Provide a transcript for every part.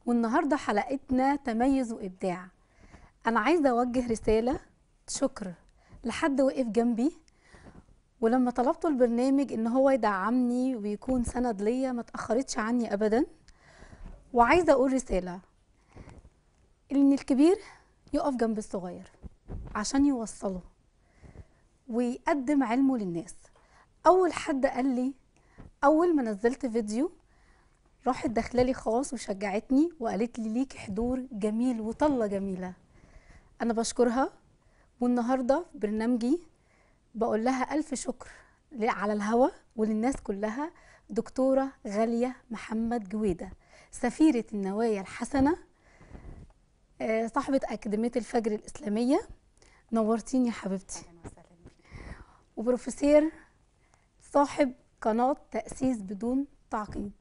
والنهارده حلقتنا تميز وابداع انا عايزه اوجه رساله شكر لحد وقف جنبي ولما طلبته البرنامج ان هو يدعمني ويكون سند ليا ما تاخرتش عني ابدا وعايزه اقول رساله ان الكبير يقف جنب الصغير عشان يوصله ويقدم علمه للناس اول حد قال لي اول ما نزلت فيديو راحت داخلالي خاص وشجعتني وقالت لي ليكي حضور جميل وطله جميله انا بشكرها والنهارده في برنامجي بقول لها الف شكر ل- على الهوا وللناس كلها دكتوره غاليه محمد جويده سفيره النوايا الحسنه آه، صاحبه اكاديميه الفجر الاسلاميه نورتيني يا حبيبتي اهلا وسهلا وبروفيسور صاحب قناة تأسيس بدون تعقيد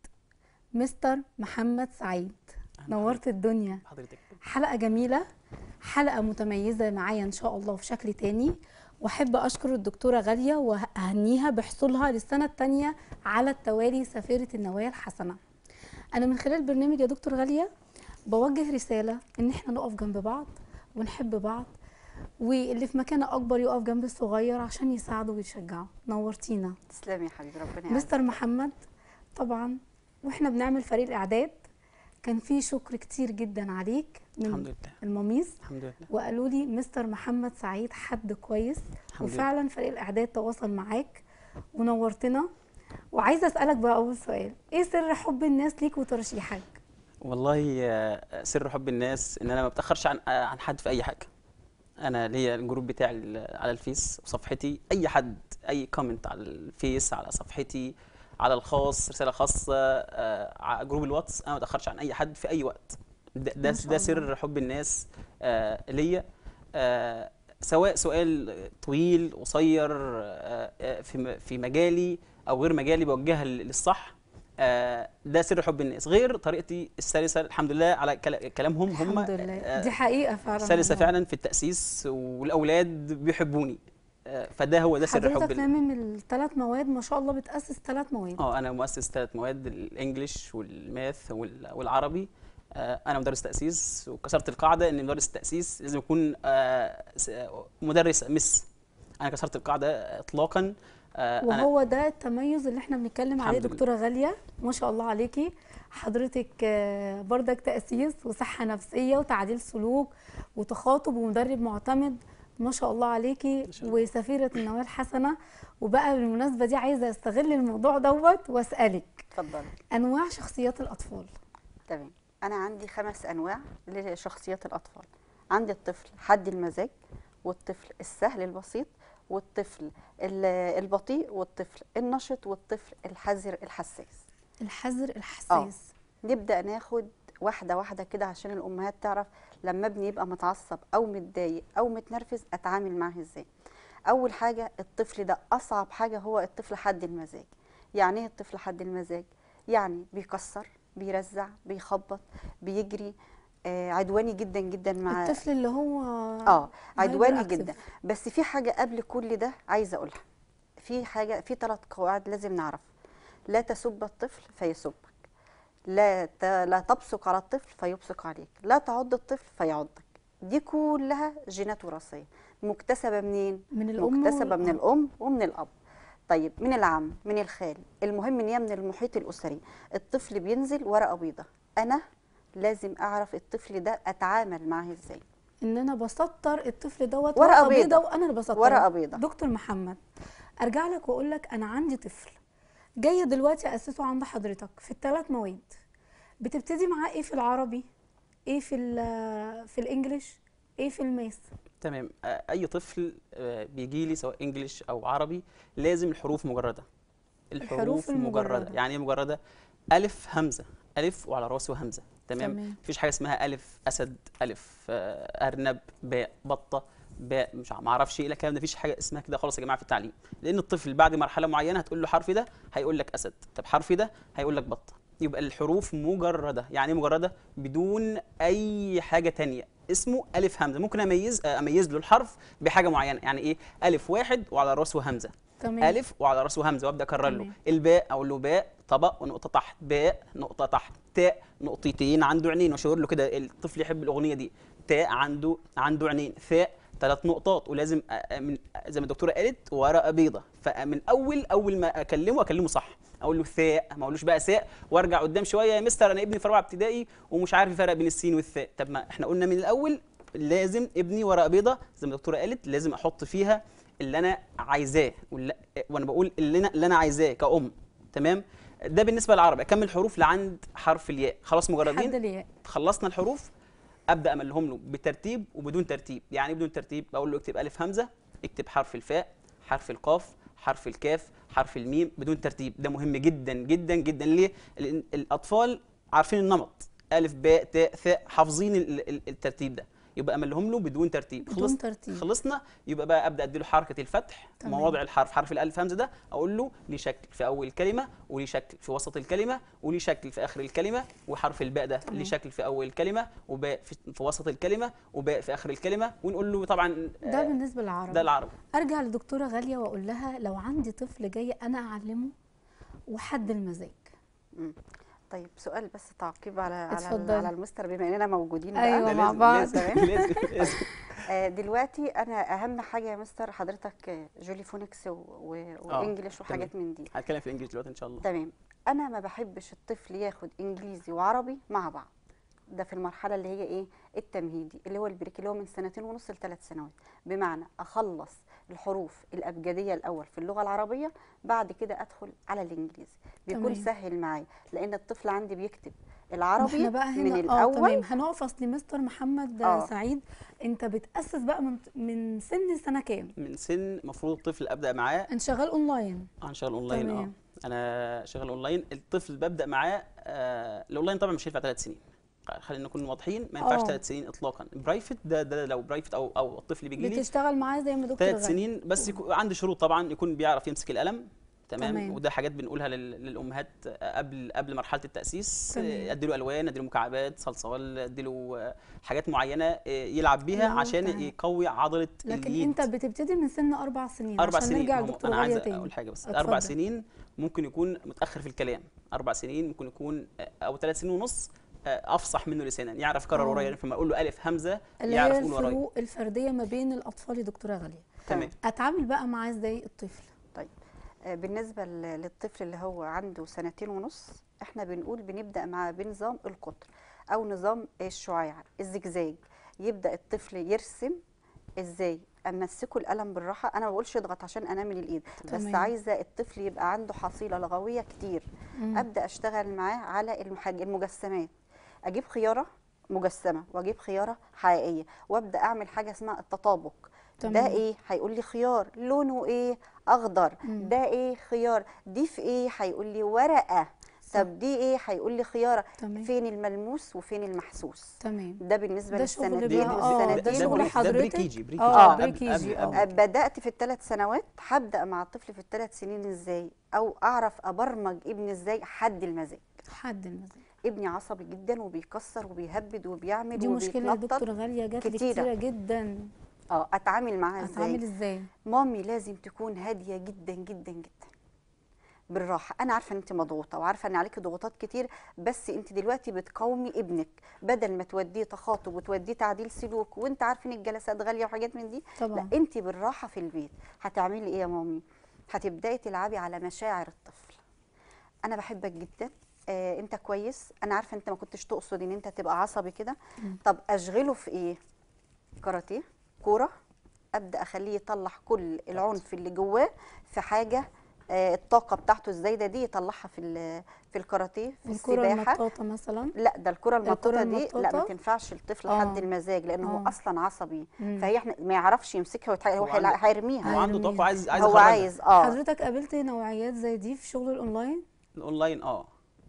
مستر محمد سعيد نورت الدنيا حضرتك حلقة جميلة حلقة متميزة معايا إن شاء الله في شكل تاني وأحب أشكر الدكتورة غالية وأهنيها بحصولها للسنة التانية على التوالي سفيرة النوايا الحسنة أنا من خلال برنامج يا دكتور غالية بوجه رسالة إن إحنا نقف جنب بعض ونحب بعض واللي في مكان أكبر يقف جنب الصغير عشان يساعده ويشجعه نورتينا تسلمي يا حبيبي ربنا يعزك مستر محمد طبعا واحنا بنعمل فريق الاعداد كان في شكر كتير جدا عليك الحمد من لله المميز الحمد لله وقالوا لي مستر محمد سعيد حد كويس الحمد لله وفعلا فريق الاعداد تواصل معاك ونورتنا وعايزه اسالك بقى اول سؤال ايه سر حب الناس ليك وترشيحك والله آه، سر حب الناس ان انا ما بتاخرش عن آه، عن حد في اي حاجه انا ليا الجروب بتاعي ال- على الفيس وصفحتي اي حد اي كومنت على الفيس على صفحتي على الخاص رساله خاصه آه، على جروب الواتس انا ما بتاخرش عن اي حد في اي وقت ده ما ده, شاء ده الله. سر حب الناس آه، ليا آه، سواء سؤال طويل قصير آه، آه، في م- في مجالي او غير مجالي بوجهها لل- للصح آه، ده سر حب الناس غير طريقتي السلسه الحمد لله على كلا- كلامهم هم الحمد لله آه، دي حقيقه فعلا سلسه والله. فعلا في التاسيس والاولاد بيحبوني آه، فده هو ده سر حب حضرتك ال- لامم الثلاث مواد ما شاء الله بتاسس ثلاث مواد اه انا مؤسس ثلاث مواد الانجليش والماث وال- والعربي آه، انا مدرس تاسيس وكسرت القاعده ان مدرس التاسيس لازم يكون آه، س- مدرس مس انا كسرت القاعده اطلاقا آه، انا وهو ده التميز اللي احنا بنتكلم عليه الحمد لله. دكتوره غاليه ما شاء الله عليكي حضرتك آه، بردك تاسيس وصحه نفسيه وتعديل سلوك وتخاطب ومدرب معتمد ما شاء الله عليكي ما شاء الله. وسفيره النوايا الحسنه وبقى بالمناسبه دي عايزه استغل الموضوع دوت واسالك اتفضلي انواع شخصيات الاطفال تمام انا عندي خمس انواع لشخصيات الاطفال عندي الطفل حد المزاج والطفل السهل البسيط والطفل ال- البطيء والطفل النشط والطفل الحذر الحساس الحذر الحساس نبدا ناخد واحده واحده كده عشان الامهات تعرف لما ابني يبقى متعصب او متضايق او متنرفز اتعامل معاه ازاي اول حاجه الطفل ده اصعب حاجه هو الطفل حد المزاج يعني ايه الطفل حد المزاج يعني بيكسر بيرزع بيخبط بيجري آه عدواني جدا جدا مع الطفل اللي هو اه عدواني hyperactive. جدا بس في حاجه قبل كل ده عايزه اقولها في حاجه في ثلاث قواعد لازم نعرفها لا تسب الطفل فيسبك لا ت... لا تبصق على الطفل فيبصق عليك لا تعض الطفل فيعضك دي كلها جينات وراثيه مكتسبه منين من الام مكتسبه من والأب. الام ومن الاب طيب من العم من الخال المهم ان هي من المحيط الاسري الطفل بينزل ورقه بيضاء انا لازم اعرف الطفل ده اتعامل معاه ازاي ان انا بسطر الطفل دوت ورقة ورقه بيضاء بيضة. وانا اللي بسطرها ورقة بيضة. دكتور محمد ارجع لك واقول لك انا عندي طفل جايه دلوقتي اسسه عند حضرتك في الثلاث مواد بتبتدي معاه ايه في العربي ايه في ال- في الانجليش ايه في الماس تمام آه، اي طفل بيجي لي سواء انجليش او عربي لازم الحروف مجرده الحروف المجردة. يعني ايه مجرده الف همزه الف وعلى راسه همزه تمام تمام. مفيش حاجه اسمها الف اسد الف آه، ارنب باء بطه باء مش ع- ما اعرفش ايه الكلام ده مفيش حاجه اسمها كده خالص يا جماعه في التعليم لان الطفل بعد مرحله معينه هتقول له حرف ده هيقول لك اسد طب حرف ده هيقول لك بطه يبقى الحروف مجرده يعني إيه مجرده بدون اي حاجه تانية اسمه الف همزه ممكن اميز آه، اميز له الحرف بحاجه معينه يعني ايه الف واحد وعلى راسه همزه تمام الف وعلى راسه همزه وابدا اكرر له تمام. الباء اقول له باء طبق ونقطه تحت باء نقطه تحت تاء نقطتين عنده عينين واشاور له كده الطفل يحب الاغنيه دي تاء عنده عنده عينين ثاء ثلاث نقطات ولازم أ- أ- من زي ما الدكتوره قالت ورقه بيضه فمن اول اول ما اكلمه اكلمه صح اقول له ثاء ما اقولوش بقى ثاء وارجع قدام شويه يا مستر انا ابني في رابعه ابتدائي ومش عارف يفرق بين السين والثاء طب ما احنا قلنا من الاول لازم ابني ورقه بيضه زي ما الدكتوره قالت لازم احط فيها اللي انا عايزاه واللي- وانا بقول اللي انا اللي انا عايزاه كأم تمام ده بالنسبه للعربي اكمل حروف لعند حرف الياء خلاص حد مجردين الياء خلصنا الحروف ابدا املهم له بترتيب وبدون ترتيب يعني إيه بدون ترتيب بقول له اكتب الف همزه اكتب حرف الفاء حرف القاف حرف الكاف حرف الميم بدون ترتيب ده مهم جدا جدا جدا ليه لان الاطفال عارفين النمط الف باء تاء ثاء حافظين ال- ال- الترتيب ده يبقى املهم له بدون ترتيب بدون خلص ترتيب. خلصنا يبقى بقى ابدا اديله حركه الفتح تمام. مواضع الحرف حرف الالف همزه ده اقول له ليه شكل في اول الكلمه وليه شكل في وسط الكلمه وليه شكل في اخر الكلمه وحرف الباء ده ليه شكل في اول الكلمه وباء في, في وسط الكلمه وباء في اخر الكلمه ونقول له طبعا ده آه، بالنسبه للعربي ده العربي ارجع لدكتوره غاليه واقول لها لو عندي طفل جاي انا اعلمه وحد المزاج طيب سؤال بس تعقيب على على اتفضلي. على المستر بما اننا موجودين بقى. أيوة. ده مع لازم بعض. لازم تمام. لازم, لازم. آه، دلوقتي انا اهم حاجه يا مستر حضرتك آه، جولي فونكس و- و- وانجليش وحاجات من دي هتكلم في الانجليزي دلوقتي ان شاء الله تمام انا ما بحبش الطفل ياخد انجليزي وعربي مع بعض ده في المرحله اللي هي ايه التمهيدي اللي هو البريك اللي هو من سنتين ونص لثلاث سنوات بمعنى اخلص الحروف الابجديه الاول في اللغه العربيه بعد كده ادخل على الانجليزي بيكون تمام. سهل معايا لان الطفل عندي بيكتب احنا العربي بقى من هنا اه الاول تمام هنقف اصل مستر محمد آه. سعيد انت بتاسس بقى من من سن سنه كام من سن المفروض الطفل ابدا معاه انت شغال اونلاين اه شغال اونلاين اه تمام. انا شغال اونلاين الطفل ببدا معاه آه الاونلاين طبعا مش هينفع ثلاث سنين خلينا نكون واضحين ما ينفعش آه. ثلاث سنين اطلاقا برايفت ده ده لو برايفت او او الطفل بيجي لي بتشتغل معاه زي ما دكتور ثلاث غالي. سنين بس يكون عنده شروط طبعا يكون بيعرف يمسك القلم تمام, تمام. وده حاجات بنقولها لل- للامهات قبل قبل مرحله التاسيس تمام. اديله الوان اديله مكعبات صلصال اديله آه، حاجات معينه آه، يلعب بيها يلا، عشان تمام. يقوي عضله لكن اليد انت بتبتدي من سن اربع سنين اربع عشان سنين نرجع ما هو لدكتور انا عايز غاليه تاني اقول حاجه بس اتفضل. اربع سنين ممكن يكون متاخر في الكلام اربع سنين ممكن يكون آه، او ثلاث سنين ونص آه، افصح منه لسانا يعرف يكرر آه. ورايا يعني فما اقول له الف همزه اللي يعرف هي يقول ورايا الفروق الفرديه ما بين الاطفال يا دكتوره غاليه تمام اتعامل بقى معاه ازاي الطفل آه، بالنسبه ل- للطفل اللي هو عنده سنتين ونص احنا بنقول بنبدا معاه بنظام القطر او نظام الشعاع الزجزاج يبدا الطفل يرسم ازاي امسكه القلم بالراحه انا ما بقولش اضغط عشان انامل الايد بس تمام. عايزه الطفل يبقى عنده حصيله لغويه كتير مم. ابدا اشتغل معاه على المحج... المجسمات اجيب خياره مجسمه واجيب خياره حقيقيه وابدا اعمل حاجه اسمها التطابق ده تمام. ايه هيقول لي خيار لونه ايه اخضر مم. ده ايه خيار دي في ايه هيقول لي ورقه صح. طب دي ايه هيقول لي خياره تمام فين الملموس وفين المحسوس تمام ده بالنسبه ده شغل للسنتين بقى اه والسنتين ده ده شغل بري- ده بري حضرتك كيجي بري اه كيجي. بري قبل- كيجي قبل- اه قبل. بدات في الثلاث سنوات هبدا مع الطفل في الثلاث سنين ازاي او اعرف ابرمج ابني ازاي حد المزاج حد المزاج ابني عصبي جدا وبيكسر وبيهبد وبيعمل دي مشكله يا وبيتنطط دكتور غاليه جات لي كتيرة. كتيره جدا اه اتعامل معاها اتعامل ازاي ازاي مامي لازم تكون هاديه جدا جدا جدا بالراحه انا عارفه ان انت مضغوطه وعارفه ان عليكي ضغوطات كتير بس انت دلوقتي بتقاومي ابنك بدل ما توديه تخاطب وتوديه تعديل سلوك وانت عارفه ان الجلسات غاليه وحاجات من دي طبعا لا انت بالراحه في البيت هتعملي ايه يا مامي هتبداي تلعبي على مشاعر الطفل انا بحبك جدا آه انت كويس انا عارفه انت ما كنتش تقصد ان انت تبقى عصبي كده مم. طب اشغله في ايه كاراتيه كوره ابدا اخليه يطلع كل العنف اللي جواه في حاجه آه الطاقه بتاعته الزايده دي يطلعها في ال- في الكاراتيه في الكره السباحه المطاطه مثلا لا ده الكره المطاطه دي لا ما المطاطة؟ تنفعش الطفل آه. حد المزاج لان هو آه. اصلا عصبي مم. فهي احنا ما يعرفش يمسكها ويتح- هو هو عنده- هيلا- هيرميها هو عنده هيرميها. طاقه عايز عايز هو يخرجها. عايز اه حضرتك قابلت نوعيات زي دي في شغل الاونلاين الاونلاين اه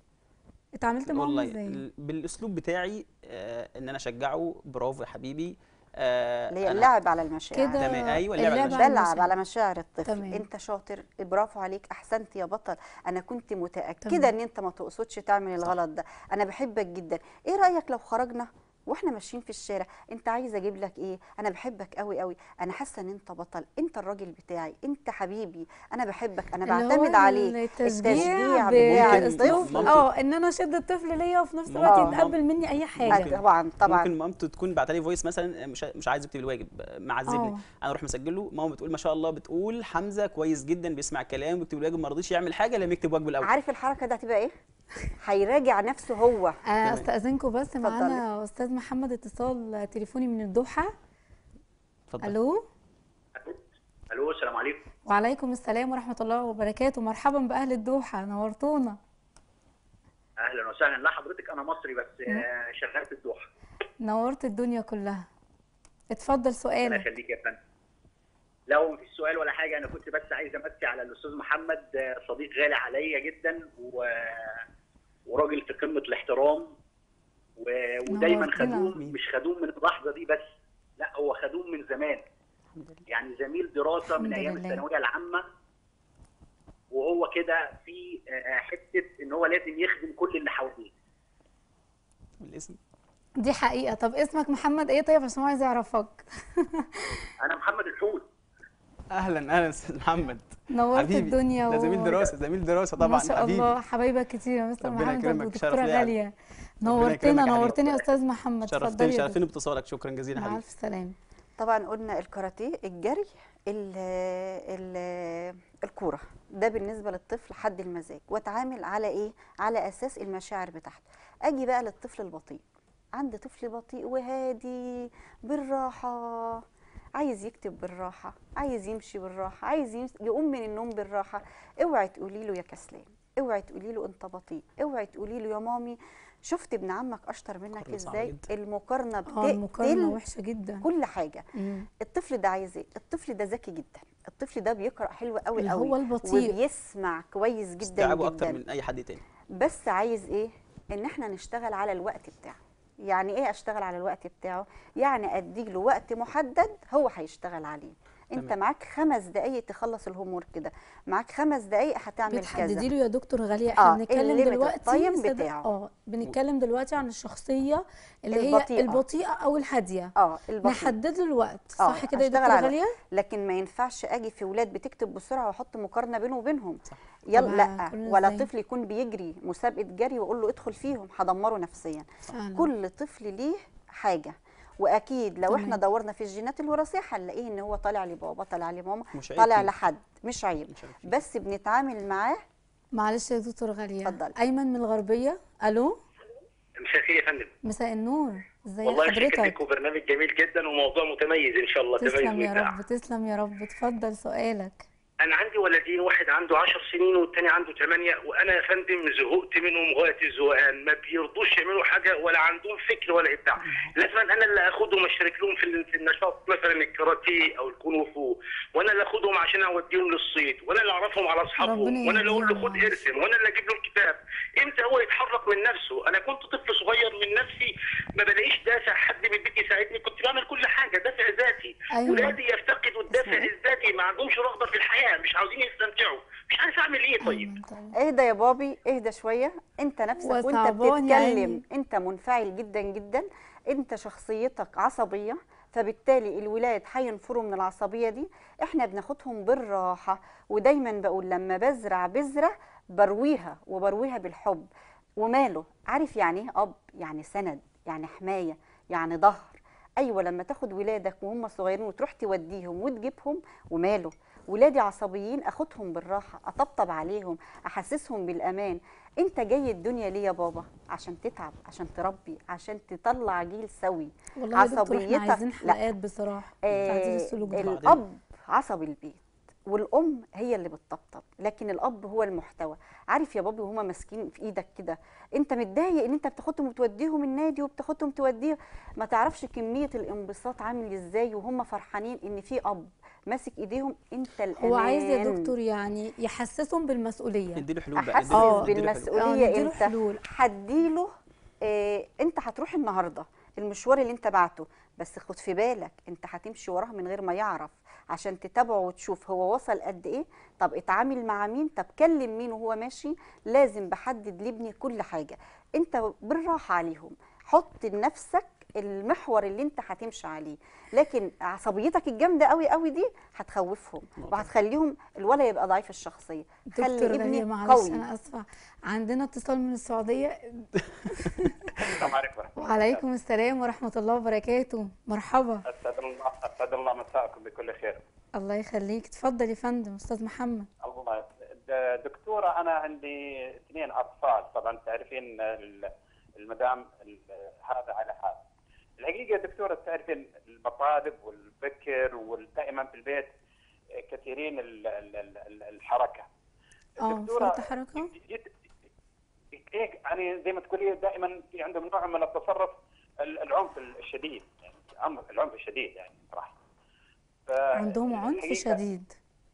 اتعاملت معاهم الاونلاين ازاي ال- بالاسلوب بتاعي آه ان انا اشجعه برافو يا حبيبي آه اللي هي أنا- اللعب على المشاعر كده تمام، أيوة، اللعب على اللعب بلعب المشاعر. على مشاعر الطفل تمام. انت شاطر برافو عليك احسنت يا بطل انا كنت متاكده تمام. ان انت ما تقصدش تعمل الغلط ده انا بحبك جدا ايه رايك لو خرجنا واحنا ماشيين في الشارع انت عايز اجيب لك ايه انا بحبك قوي قوي انا حاسه ان انت بطل انت الراجل بتاعي انت حبيبي انا بحبك انا اللي هو بعتمد عليك التشجيع بتاع باسلوب الطفل اه ان انا اشد الطفل ليا وفي نفس ممكن الوقت مام- يتقبل مني اي حاجه آه، طبعا طبعا ممكن مامته تكون بعت لي فويس مثلا مش مش عايز يكتب الواجب معذبني آه. انا اروح مسجله ماما بتقول ما شاء الله بتقول حمزه كويس جدا بيسمع الكلام ويكتب الواجب ما رضيش يعمل حاجه لما يكتب واجبه الاول عارف الحركه دي هتبقى ايه هيراجع نفسه هو آه، استاذنكم بس اتفضلي. معانا استاذ محمد اتصال تليفوني من الدوحه اتفضل الو الو السلام عليكم وعليكم السلام ورحمه الله وبركاته مرحبا باهل الدوحه نورتونا اهلا وسهلا لا حضرتك انا مصري بس آه، شغال في الدوحه نورت الدنيا كلها اتفضل الله سؤالك يخليك يا فندم لو مفيش سؤال ولا حاجه انا كنت بس عايز امسي على الاستاذ محمد آه، صديق غالي عليا جدا و... وراجل في قمه الاحترام و... ودايما نورتنا. خدوم مش خدوم من اللحظه دي بس لا هو خدوم من زمان يعني زميل دراسه من الحمد ايام لله. الثانويه العامه وهو كده في آه، حته ان هو لازم يخدم كل اللي حواليه الاسم دي حقيقه طب اسمك محمد ايه طيب عشان هو عايز يعرفك انا محمد الحوت اهلا اهلا استاذ محمد نورت حبيبي الدنيا ده زميل و- دراسه زميل دراسه طبعا ما شاء حبيبي الله حبايبك كتير يا مستر ربنا محمد يكرمك، ودكتوره شرف لي يعني. غاليه ربنا نورتنا يكرمك يا حبيبي. نورتنا يا استاذ محمد اتفضلي شرفتني يا شرفتني دكتور. باتصالك شكرا جزيلا مع حبيبي الف سلامه طبعا قلنا الكاراتيه الجري ال ال الكوره ده بالنسبه للطفل حد المزاج واتعامل على ايه على اساس المشاعر بتاعته اجي بقى للطفل البطيء عندي طفل بطيء وهادي بالراحه عايز يكتب بالراحه عايز يمشي بالراحه عايز يمس- يقوم من النوم بالراحه اوعي تقولي له يا كسلان اوعي تقولي له انت بطيء اوعي تقولي له يا مامي شفت ابن عمك اشطر منك مقارنة صعبة ازاي جدا. المقارنه اه المقارنه بتقتل وحشه جدا كل حاجه مم. الطفل ده عايز ايه الطفل ده ذكي جدا الطفل ده بيقرا حلو قوي اللي قوي هو البطيء. وبيسمع كويس جدا استيعابه اكتر جدا من اي حد تاني بس عايز ايه ان احنا نشتغل على الوقت بتاعه يعني ايه اشتغل على الوقت بتاعه يعني ادي له وقت محدد هو هيشتغل عليه انت تمام. معاك خمس دقايق تخلص الهوم كده معاك خمس دقايق هتعمل بتحددي كذا له يا دكتور غاليه احنا آه، بنتكلم الليميت دلوقتي التايم صدق- بتاعه. اه بنتكلم دلوقتي عن الشخصيه اللي هي البطيئة. البطيئه او الهاديه اه البطيء نحدد له الوقت آه، صح كده يا أشتغل دكتور على- غاليه لكن ما ينفعش اجي في ولاد بتكتب بسرعه واحط مقارنه بينه وبينهم صح. يلا طب لا هكون ولا إزاي؟ طفل يكون بيجري مسابقه جري واقول له ادخل فيهم هدمره نفسيا فعلا كل طفل ليه حاجه واكيد لو احنا تمام. دورنا في الجينات الوراثيه هنلاقيه ان هو طالع لبابا طالع لماما مش عيب طالع فيه. لحد مش عيب مش عارف. بس بنتعامل معاه معلش يا دكتور غاليه اتفضلي. ايمن من الغربيه الو مساء الخير يا فندم مساء النور ازي والله حضرتك شكرا وبرنامج جميل جدا وموضوع متميز ان شاء الله تميز تسلم يا وإبداع. رب تسلم يا رب اتفضل سؤالك انا عندي ولدين واحد عنده 10 سنين والتاني عنده 8 وانا يا فندم زهقت منهم غايه الزهقان ما بيرضوش يعملوا حاجه ولا عندهم فكر ولا ابداع لازم انا اللي اخدهم اشارك لهم في ال- في النشاط مثلا الكاراتيه او الكونغ فو وانا اللي اخدهم عشان اوديهم للصيد وانا اللي اعرفهم على اصحابهم ربنا وانا اللي اقول له يهديهم خد يا رب. ارسم وانا اللي اجيب له الكتاب امتى هو يتحرك من نفسه انا كنت طفل صغير من نفسي ما بلاقيش دافع حد من البيت يساعدني كنت بعمل كل حاجه دافع ذاتي أيوة. ولادي يفتقدوا الدافع اسمعي. الذاتي ما عندهمش رغبه في الحياه مش عاوزين يستمتعوا مش عارف اعمل ايه طيب أيمن طبعا. اهدى يا بابي اهدى شويه انت نفسك وانت وصعبان يا عيني. بتتكلم انت منفعل جدا جدا انت شخصيتك عصبيه فبالتالي الولاد هينفروا من العصبيه دي احنا بناخدهم بالراحه ودايما بقول لما بزرع بذره برويها وبرويها بالحب وماله عارف يعني ايه اب يعني سند يعني حمايه يعني ظهر ايوه لما تاخد ولادك وهم صغيرين وتروح توديهم وتجيبهم وماله ولادي عصبيين اخدهم بالراحه اطبطب عليهم احسسهم بالامان انت جاي الدنيا ليه يا بابا عشان تتعب عشان تربي عشان تطلع جيل سوي والله يا دكتور احنا عصبيتك- عايزين لا. حلقات بصراحه آه، تعديل السلوك ده بعدين. الاب عصب البيت والام هي اللي بتطبطب لكن الاب هو المحتوى عارف يا بابي وهما ماسكين في ايدك كده انت متضايق ان انت بتاخدهم وتوديهم النادي وبتاخدهم توديهم ما تعرفش كميه الانبساط عامل ازاي وهم فرحانين ان في اب ماسك ايديهم انت الامان هو عايز يا دكتور يعني يحسسهم بالمسؤوليه نديله حلول بقى احسس نديله- آه، نديله حلول. آه، بالمسؤوليه نديله انت حلول. هديله آه انت هتروح النهارده المشوار اللي انت بعته بس خد في بالك انت هتمشي وراه من غير ما يعرف عشان تتابعه وتشوف هو وصل قد ايه طب اتعامل مع مين طب كلم مين وهو ماشي لازم بحدد لابني كل حاجه انت بالراحه عليهم حط لنفسك المحور اللي انت هتمشي عليه لكن عصبيتك الجامده قوي قوي دي هتخوفهم نقطة. وهتخليهم الولد يبقى ضعيف الشخصيه دكتور خلي ابني غالية معلش قوي انا اسفه عندنا اتصال من السعوديه السلام عليكم ورحمة الله وعليكم السلام ورحمه الله وبركاته مرحبا أسعد الله أسعد الله مساءكم بكل خير الله يخليك اتفضل يا فندم استاذ محمد الله د- دكتورة أنا عندي اثنين أطفال طبعا تعرفين ال- المدام ال- هذا على هذا الحقيقة دكتورة تعرفين المطالب والبكر ودائما في البيت كثيرين ال- ال- ال- الحركة اه فرط حركه جد هيك يعني زي ما تقولي دائما في عندهم نوع من التصرف ال- العنف الشديد يعني العنف- العنف الشديد يعني صراحه ف- عندهم عنف الحقيقة شديد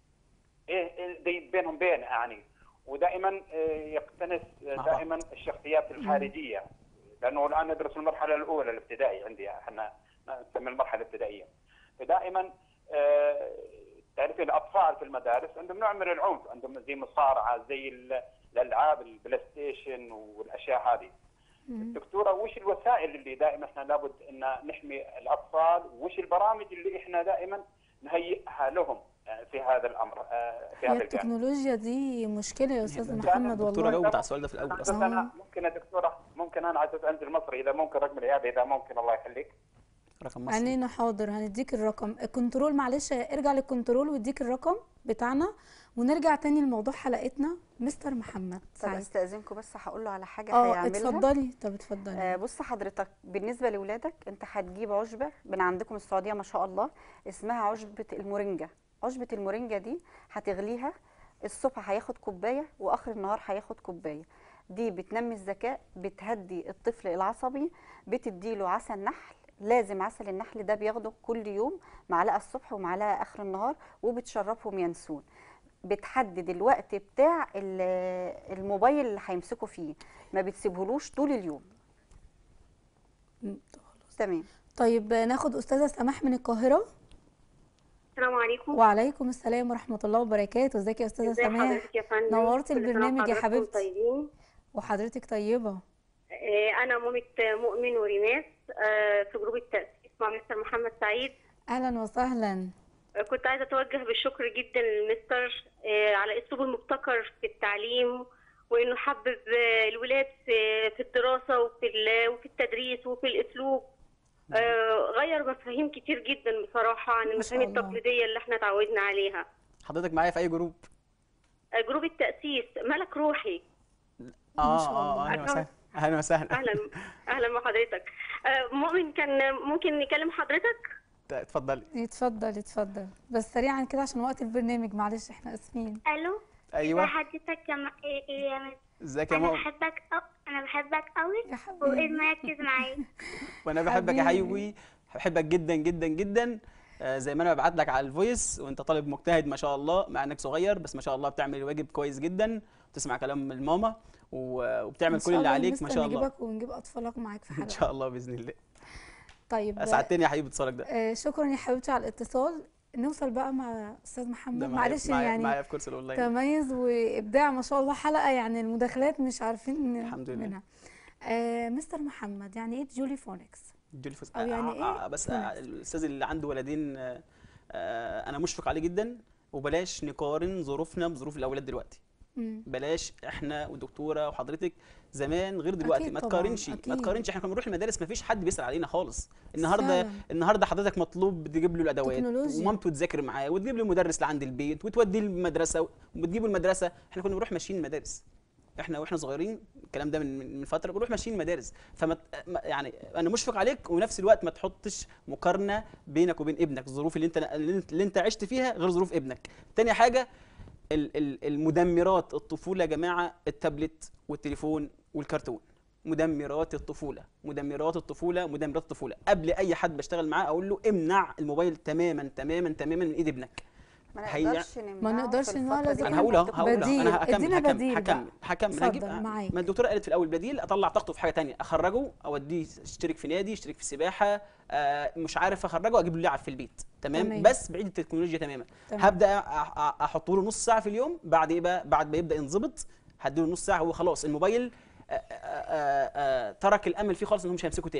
ايه إيه دي بينهم بين يعني ودائما آه، يقتنس مع بعض. دائما الشخصيات الخارجيه لانه الان ندرس المرحله الاولى الابتدائي عندي احنا نسمي المرحله الابتدائيه فدائما آه، تعرفين الاطفال في المدارس عندهم نوع من العنف عندهم زي مصارعه زي ال- الالعاب البلاي ستيشن والاشياء هذه دكتوره وش الوسائل اللي دائما احنا لابد ان نحمي الاطفال وش البرامج اللي احنا دائما نهيئها لهم آه، في هذا الامر آه، في هي هذا الجانب التكنولوجيا دي مشكله يا استاذ فعلا محمد دكتورة والله جاوبت على السؤال ده في الاول بس اصلا انا ممكن يا دكتوره ممكن انا عزيز انزل مصري اذا ممكن رقم العياده اذا ممكن الله يخليك رقم مصري عينينا حاضر هنديك الرقم الكنترول معلش ارجع للكنترول واديك الرقم بتاعنا ونرجع تاني لموضوع حلقتنا مستر محمد طب سعيد استاذنكم بس هقول له على حاجه اه هيعملها اتفضلي طب اتفضلي آه، بص حضرتك بالنسبه لاولادك انت هتجيب عشبه من عندكم السعوديه ما شاء الله اسمها عشبه المورينجا عشبه المورينجا دي هتغليها الصبح هياخد كوبايه واخر النهار هياخد كوبايه دي بتنمي الذكاء بتهدي الطفل العصبي بتديله عسل نحل لازم عسل النحل ده بياخده كل يوم معلقه الصبح ومعلقه اخر النهار وبتشربهم ينسون بتحدد الوقت بتاع ال- الموبايل اللي هيمسكوا فيه ما بتسيبهولوش طول اليوم م، تمام طيب ناخد استاذه سماح من القاهره السلام عليكم وعليكم السلام ورحمه الله وبركاته ازيك يا استاذه ازي سماح حضرتك يا فندم نورتي كل سنة البرنامج يا وحضراتكم حبيبتي. طيبين وحضرتك طيبه آه، انا مامة مؤمن وريناس آه، في جروب التأسيس مع مستر محمد سعيد اهلا وسهلا آه، كنت عايزة اتوجه بالشكر جدا للمستر آه، على اسلوبه المبتكر في التعليم وانه حبب آه، الولاد في في الدراسة وفي ال- وفي التدريس وفي الاسلوب آه، غير مفاهيم كتير جدا بصراحة عن ما شاء المفاهيم الله. التقليدية اللي احنا اتعودنا عليها حضرتك معايا في اي جروب آه، جروب التأسيس ملك روحي اه شاء اه الله. اهلا وسهلا اهلا وسهلا اهلا اهلا بحضرتك آه، مؤمن كان ممكن نكلم حضرتك اتفضلي اتفضل اتفضل بس سريعا كده عشان وقت البرنامج معلش احنا اسفين الو ايوه حضرتك يا م... إيه إيه يا م- ازيك يا انا مؤمن بحبك أو... انا بحبك قوي يا حبيبي وايه مركز معايا وانا بحبك يا حبيبي. حيوي بحبك جدا جدا جدا آه، زي ما انا ببعت لك على الفويس وانت طالب مجتهد ما شاء الله مع انك صغير بس ما شاء الله بتعمل الواجب كويس جدا بتسمع كلام الماما و- وبتعمل إن كل شاء اللي الله عليك لسه ما شاء الله نجيبك ونجيب اطفالك معاك في ان حلقه شاء الله باذن الله طيب اسعدتني يا حبيبي اتصالك ده آه شكرا يا حبيبتي على الاتصال نوصل بقى مع استاذ محمد ده معايا- معلش معايا- يعني معايا في كورس الاونلاين تميز وابداع ما شاء الله حلقه يعني المداخلات مش عارفين الحمد لله. منها آه مستر محمد يعني ايه جولي فونكس جولي فوز أو يعني آه، إيه؟ آه، بس آه، فونكس. الاستاذ اللي عنده ولدين آه، آه، انا مشفق عليه جدا وبلاش نقارن ظروفنا بظروف الاولاد دلوقتي مم. بلاش احنا والدكتوره وحضرتك زمان غير دلوقتي أكيد ما طبعاً، تقارنش ما أكيد. تقارنش احنا كنا بنروح المدارس ما فيش حد بيسال علينا خالص النهارده فعلاً. النهارده حضرتك مطلوب تجيب له الادوات تكنولوجيا. ومامته تذاكر معاه وتجيب له مدرس لعند البيت وتوديه المدرسه وتجيبه المدرسه احنا كنا بنروح ماشيين المدارس احنا واحنا صغيرين الكلام ده من من من فتره بنروح ماشيين المدارس فما ت- ما- يعني انا مشفق عليك ونفس الوقت ما تحطش مقارنه بينك وبين ابنك الظروف اللي انت اللي انت- اللي انت عشت فيها غير ظروف ابنك تاني حاجه ال- ال- المدمرات الطفوله يا جماعه التابلت والتليفون والكرتون مدمرات الطفوله مدمرات الطفوله مدمرات الطفوله قبل اي حد بشتغل معاه اقول له امنع الموبايل تماما تماما تماما من ايد ابنك ما هي- نقدرش نمنعه ما نقدرش في نمنعه، الفترة لازم دي. انا هقول اهو هقول أهو. بديل. انا هكمل ادينا هكمل بديل هكمل بقى. هكمل اتفضل، هجيب معاك. ما الدكتوره قالت في الاول بديل اطلع طاقته في حاجه تانية اخرجه اوديه يشترك في نادي يشترك في سباحه آه مش عارف اخرجه اجيب له لعب في البيت تمام, تمام. بس بعيد التكنولوجيا تماما تمام. هبدا احط له نص ساعه في اليوم بعد ايه بقى بعد ما يبدا ينظبط هديله نص ساعه هو خلاص الموبايل آه، آه، آه، آه، ترك الامل فيه خالص انه مش هيمسكه تاني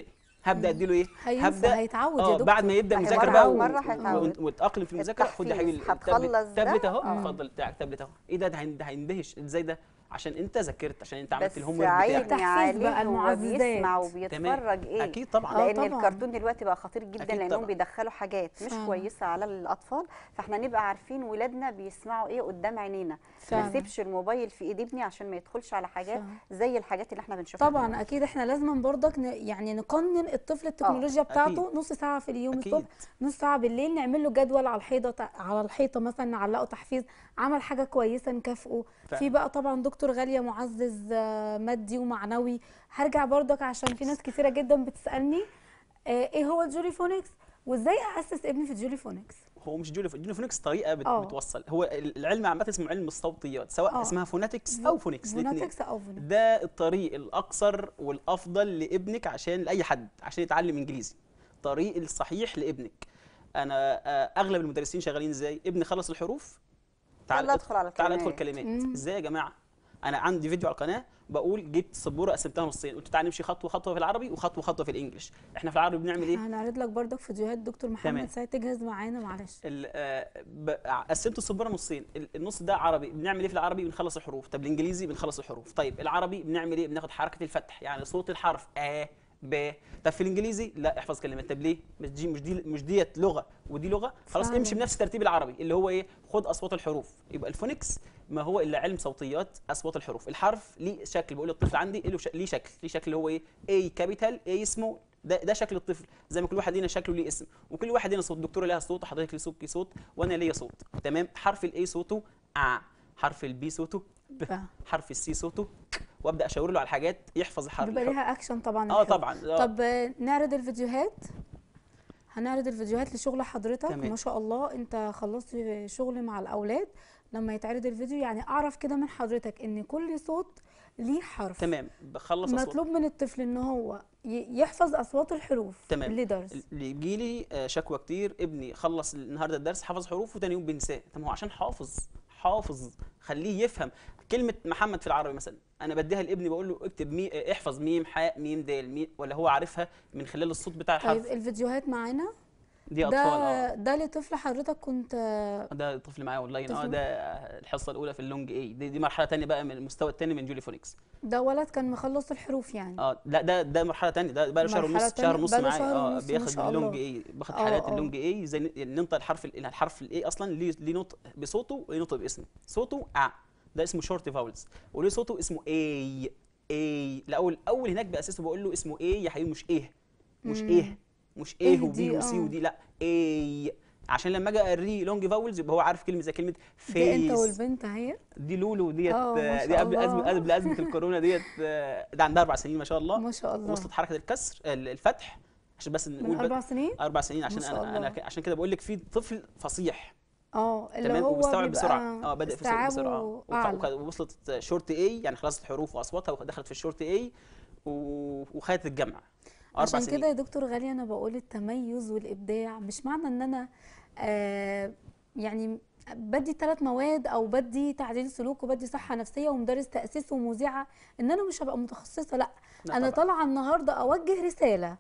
هبدا اديله ايه هينسى، هبدا هيتعود يا اه دكتور. بعد ما يبدا ما هي مذاكره مرة بقى ومرة و- هيتعود. و- وتاقلم في المذاكره خد يا حبيبي التحفيز. هتخلص ده. التابلت اهو آه. اتفضل بتاعك التابلت اهو ايه ده ده هين- ده هيندهش ازاي ده عشان انت ذاكرت عشان انت عملت بس الهوم ورك عيني بتاعك التحفيز بقى، عليه هو المعززات. بيسمع تمام وبيتفرج ايه اكيد طبعا آه، لان طبعاً. الكرتون دلوقتي بقى خطير جدا أكيد لانهم طبعاً. بيدخلوا حاجات مش فعلاً. كويسه على الاطفال فاحنا نبقى عارفين ولادنا بيسمعوا ايه قدام عينينا ما فعلاً. نسيبش الموبايل في ايد ابني عشان ما يدخلش على حاجات فعلاً. زي الحاجات اللي احنا بنشوفها طبعا اكيد احنا لازم برضك ن- يعني نقنن الطفل التكنولوجيا بتاعته نص ساعه في اليوم أكيد. الصبح نص ساعه بالليل نعمل له جدول على الحيطه تع- على الحيطه مثلا نعلقه تحفيز عمل حاجه كويسه نكافئه فعلا. في بقى طبعا دكتور غاليه معزز آه، مادي ومعنوي هرجع برضك عشان في ناس كثيره جدا بتسالني آه، ايه هو الجولي فونكس وازاي اسس ابني في الجولي فونكس هو مش جولي جولي فونكس طريقه بت... آه. بتوصل هو العلم عامه اسمه علم الصوتيات سواء آه. اسمها فوناتكس او فونكس الاثنين فوناتكس او فونكس ده الطريق الاقصر والافضل لابنك عشان لاي حد عشان يتعلم انجليزي الطريق الصحيح لابنك انا آه، اغلب المدرسين شغالين ازاي ابني خلص الحروف يلا ادخل على تعال ادخل الكلمات. كلمات مم. ازاي يا جماعه انا عندي فيديو على القناه بقول جبت سبوره قسمتها نصين قلت تعالى نمشي خطوه خطوه في العربي وخطوه خطوه في الانجليش احنا في العربي بنعمل ايه هنعرض لك برضك فيديوهات دكتور محمد تمام. سعيد تجهز معانا معلش ال- آه، ب- قسمت السبوره نصين ال- النص ده عربي بنعمل ايه في العربي بنخلص الحروف طب الانجليزي بنخلص الحروف طيب العربي بنعمل ايه بناخد حركه الفتح يعني صوت الحرف ا ب طب في الانجليزي لا احفظ كلمات طب ليه مش دي مش دي مش ديت لغه ودي لغه خلاص فعلاً. امشي بنفس الترتيب العربي اللي هو ايه خد اصوات الحروف يبقى الفونكس ما هو الا علم صوتيات اصوات الحروف الحرف ليه شكل بقول للطفل عندي له ش- ليه شكل ليه شكل اللي هو ايه اي كابيتال اي سمول ده ده شكل الطفل زي ما كل واحد لينا شكله ليه اسم وكل واحد لينا صوت الدكتوره ليها صوت وحضرتك ليه صوت صوت وانا ليا صوت تمام حرف الاي صوته ا حرف البي صوته ب ف- حرف السي صوته ك وابدا اشاور له على الحاجات يحفظ الحرف بيبقى ليها اكشن طبعا اه الحفظ. طبعا آه. طب آه، نعرض الفيديوهات هنعرض الفيديوهات لشغل حضرتك تمام. ما شاء الله انت خلصت شغل مع الاولاد لما يتعرض الفيديو يعني اعرف كده من حضرتك ان كل صوت ليه حرف تمام بخلص أصوات. مطلوب من الطفل ان هو ي- يحفظ اصوات الحروف تمام. الليدرز اللي يجي لي آه، شكوى كتير ابني خلص النهارده الدرس حفظ حروف وتاني يوم بينساه طب ما هو عشان حافظ حافظ خليه يفهم كلمه محمد في العربي مثلا انا بديها لابني بقول له اكتب مي آه، احفظ ميم حاء ميم دال ميم ولا هو عارفها من خلال الصوت بتاع طيب الحرف الفيديوهات معانا دي اطفال اه ده ده لطفل حضرتك كنت ده طفل معايا اونلاين اه طفل- ده الحصه الاولى في اللونج اي دي, دي مرحله تانية بقى من المستوى الثاني من جولي فونكس ده ولد كان مخلص الحروف يعني اه لا ده ده مرحله تانية ده بقى له شهر مرحلة ونص شهر تانية، ونص بقاله معايا شهر اه ونص، ما بياخد شاء اللونج الله. اي باخد آه، حالات آه. اللونج اي زي ن- ننطق الحرف ال- الحرف الاي اصلا ليه ليه نطق بصوته وليه نطق باسمه صوته ا ده اسمه شورت فاولز وليه صوته اسمه اي اي الاول اول هناك باسسه بقول له اسمه ايه يا حبيبي مش ايه مش مم. ايه مش إيه ايه دي؟ وبي وسي آه. ودي لا اي عشان لما اجي اقريه لونج فاولز يبقى هو عارف كلمه زي كلمه دي فيس انت والبنت اهي دي لولو ديت آه، ما آه، شاء دي قبل الله. ازمه قبل ازمه الكورونا ديت آه، ده عندها اربع سنين ما شاء الله ما شاء الله وصلت حركه الكسر ال- الفتح عشان بس من نقول اربع بس سنين اربع سنين عشان شاء انا انا الله. ك- عشان كده بقول لك في طفل فصيح اه اللي تمام هو وبيستوعب بيبقى بسرعه اه بدا في استيعابه بسرعه وخ- أعلى. وخ- ووصلت شورت اي يعني خلصت حروف واصواتها ودخلت في الشورت اي وخدت الجامعه اربع عشان سنين كده يا دكتور غالي انا بقول التميز والابداع مش معنى ان انا آه يعني بدي ثلاث مواد او بدي تعديل سلوك وبدي صحه نفسيه ومدرس تاسيس ومذيعه ان انا مش هبقى متخصصه لا, لا انا طبعاً. طالعه النهارده اوجه رساله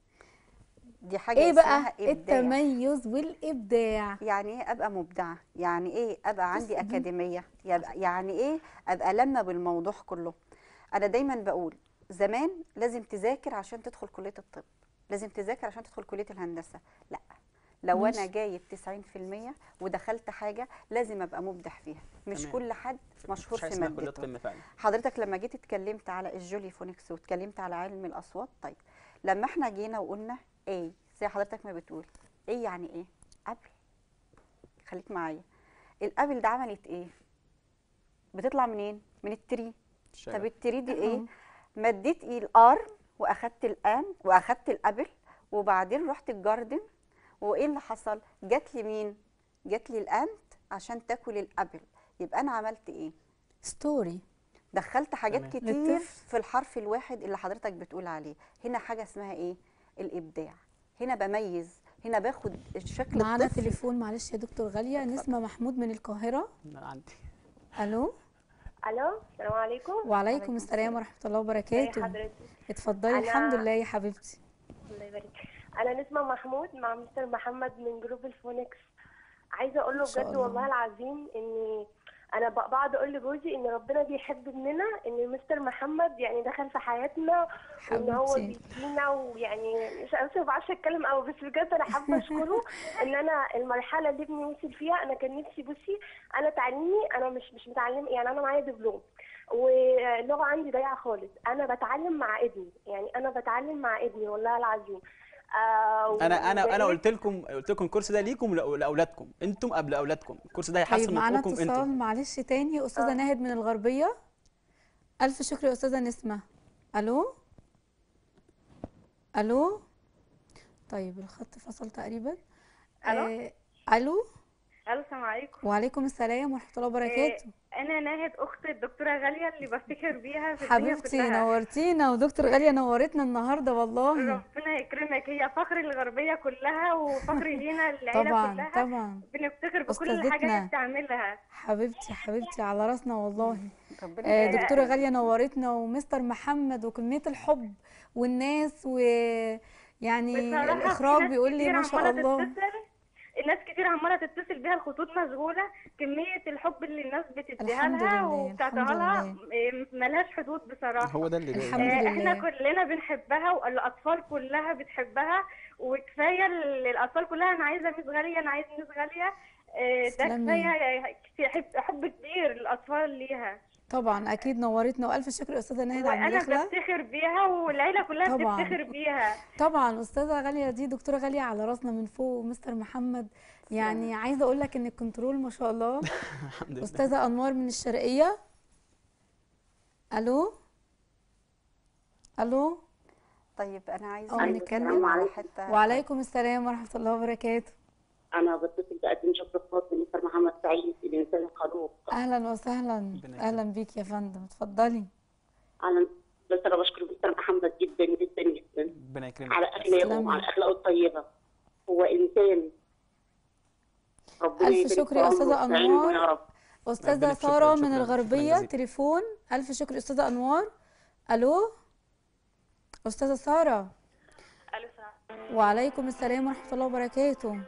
دي حاجه ايه بقى اسمها إبداع. التميز والابداع يعني ايه ابقى مبدعه يعني ايه ابقى عندي بص دي- اكاديميه يبقى- يعني ايه ابقى لما بالموضوع كله انا دايما بقول زمان لازم تذاكر عشان تدخل كليه الطب لازم تذاكر عشان تدخل كليه الهندسه لا لو انا ماشي. جايب 90% ودخلت حاجه لازم ابقى مبدع فيها مش تمام. كل حد مشهور مش حاجه في اسمها كليه مادته قمه فعلا حضرتك لما جيت اتكلمت على الجولي فونكس واتكلمت على علم الاصوات طيب لما احنا جينا وقلنا ايه زي حضرتك ما بتقول ايه يعني ايه قبل خليك معايا القبل ده عملت ايه بتطلع منين من التري الشجرة. طب التري دي ايه آه. مديت ايه الارم واخدت الان واخدت القبل وبعدين رحت الجاردن وايه اللي حصل جات لي مين جات لي الانت عشان تاكل القبل يبقى انا عملت ايه ستوري دخلت حاجات تمام. كتير للطفل. في الحرف الواحد اللي حضرتك بتقول عليه هنا حاجه اسمها ايه الابداع هنا بميز هنا باخد الشكل معانا الطفلي. تليفون معلش يا دكتور غاليه نسمه محمود من القاهره لا، عندي الو الو السلام عليكم وعليكم السلام ورحمه الله ازي وبركاته حضرتك اتفضلي أنا- الحمد لله يا حبيبتي يبارك انا نسمة محمود مع مستر محمد من جروب الفونكس عايزه اقول له شاء بجد الله. والله العظيم اني انا ب- بقعد اقول لجوزي ان ربنا بيحب ابننا ان مستر محمد يعني دخل في حياتنا وان هو حبيبتي. بيدينا ويعني مش عارفه ما بعرفش اتكلم قوي بس بجد انا حابه اشكره ان انا المرحله اللي ابني وصل فيها انا كان نفسي بصي انا تعليمي انا مش مش متعلمه يعني انا معايا دبلوم واللغه عندي ضايعه خالص انا بتعلم مع ابني يعني انا بتعلم مع ابني والله العظيم آه انا انا انا وبقيت- قلت لكم قلت لكم الكورس ده ليكم ولأ- لاولادكم انتم قبل اولادكم الكورس ده هيحسن طيب من معانا حقوقكم اتصال انتم معلش تاني استاذه ناهد من الغربيه الف شكر يا استاذه نسمه الو الو طيب الخط فصل تقريبا ألو؟ آه الو الو السلام عليكم وعليكم السلام ورحمه الله وبركاته انا ناهد اخت الدكتوره غاليه اللي بفتخر بيها في الدنيا حبيبتي كلها نورتينا ودكتور غاليه نورتنا النهارده والله ربنا يكرمك هي فخر الغربيه كلها وفخر لينا العيله طبعا كلها طبعا بنفتخر بكل أستاذتنا. حاجه هي بتعملها حبيبتي حبيبتي على راسنا والله ربنا آه، يبارك. دكتورة غالية نورتنا ومستر محمد وكمية الحب والناس ويعني بصراحة في الإخراج ناس بيقول لي كتير ما شاء عمالة الله تتصل الناس كتير عماله تتصل بيها الخطوط مشغوله كميه الحب اللي الناس بتديها الحمد لها لله، وبتعطيها الحمد لها لله. إيه، ملهاش حدود بصراحه هو ده اللي الحمد جاي آه، احنا لله. كلنا بنحبها والاطفال كلها بتحبها وكفايه ال- الاطفال كلها انا عايزه ميس غاليه انا عايزه ميس غاليه آه، ده تسلمي. كفايه كفاية حب حب كبير للاطفال ليها طبعا أكيد نورتنا وألف شكر يا أستاذة ناهد على وانا المداخلة بفتخر بيها والعيله كلها طبعاً. بتفتخر بيها طبعا أستاذة غالية دي دكتورة غالية على راسنا من فوق ومستر محمد يعني عايزة أقول لك إن الكنترول ما شاء الله الحمد لله أستاذة أنوار من الشرقية ألو ألو طيب انا آه، عايزه نتكلم. نتكلم على حته وعليكم السلام ورحمة الله وبركاته أنا بتصل بقدم شكر خاص لمستر محمد سعيد الإنسان الخلوق أهلا وسهلا ربنا أهلا بيك يا فندم اتفضلي أنا بس أنا بشكر مستر محمد جدا جدا جدا ربنا يكرمك على أخلاقه تسلمي. وعلى أخلاقه الطيبة هو إنسان ربنا ألف يبارك شكر في يا عمره أستاذة وفي علمه أنوار. يا رب أستاذة ربنا يكرمك. سارة شكراً، من شكراً الغربية جزيلاً. تليفون ألف شكر أستاذة أنوار ألو أستاذة سارة وعليكم السلام ورحمة الله وبركاته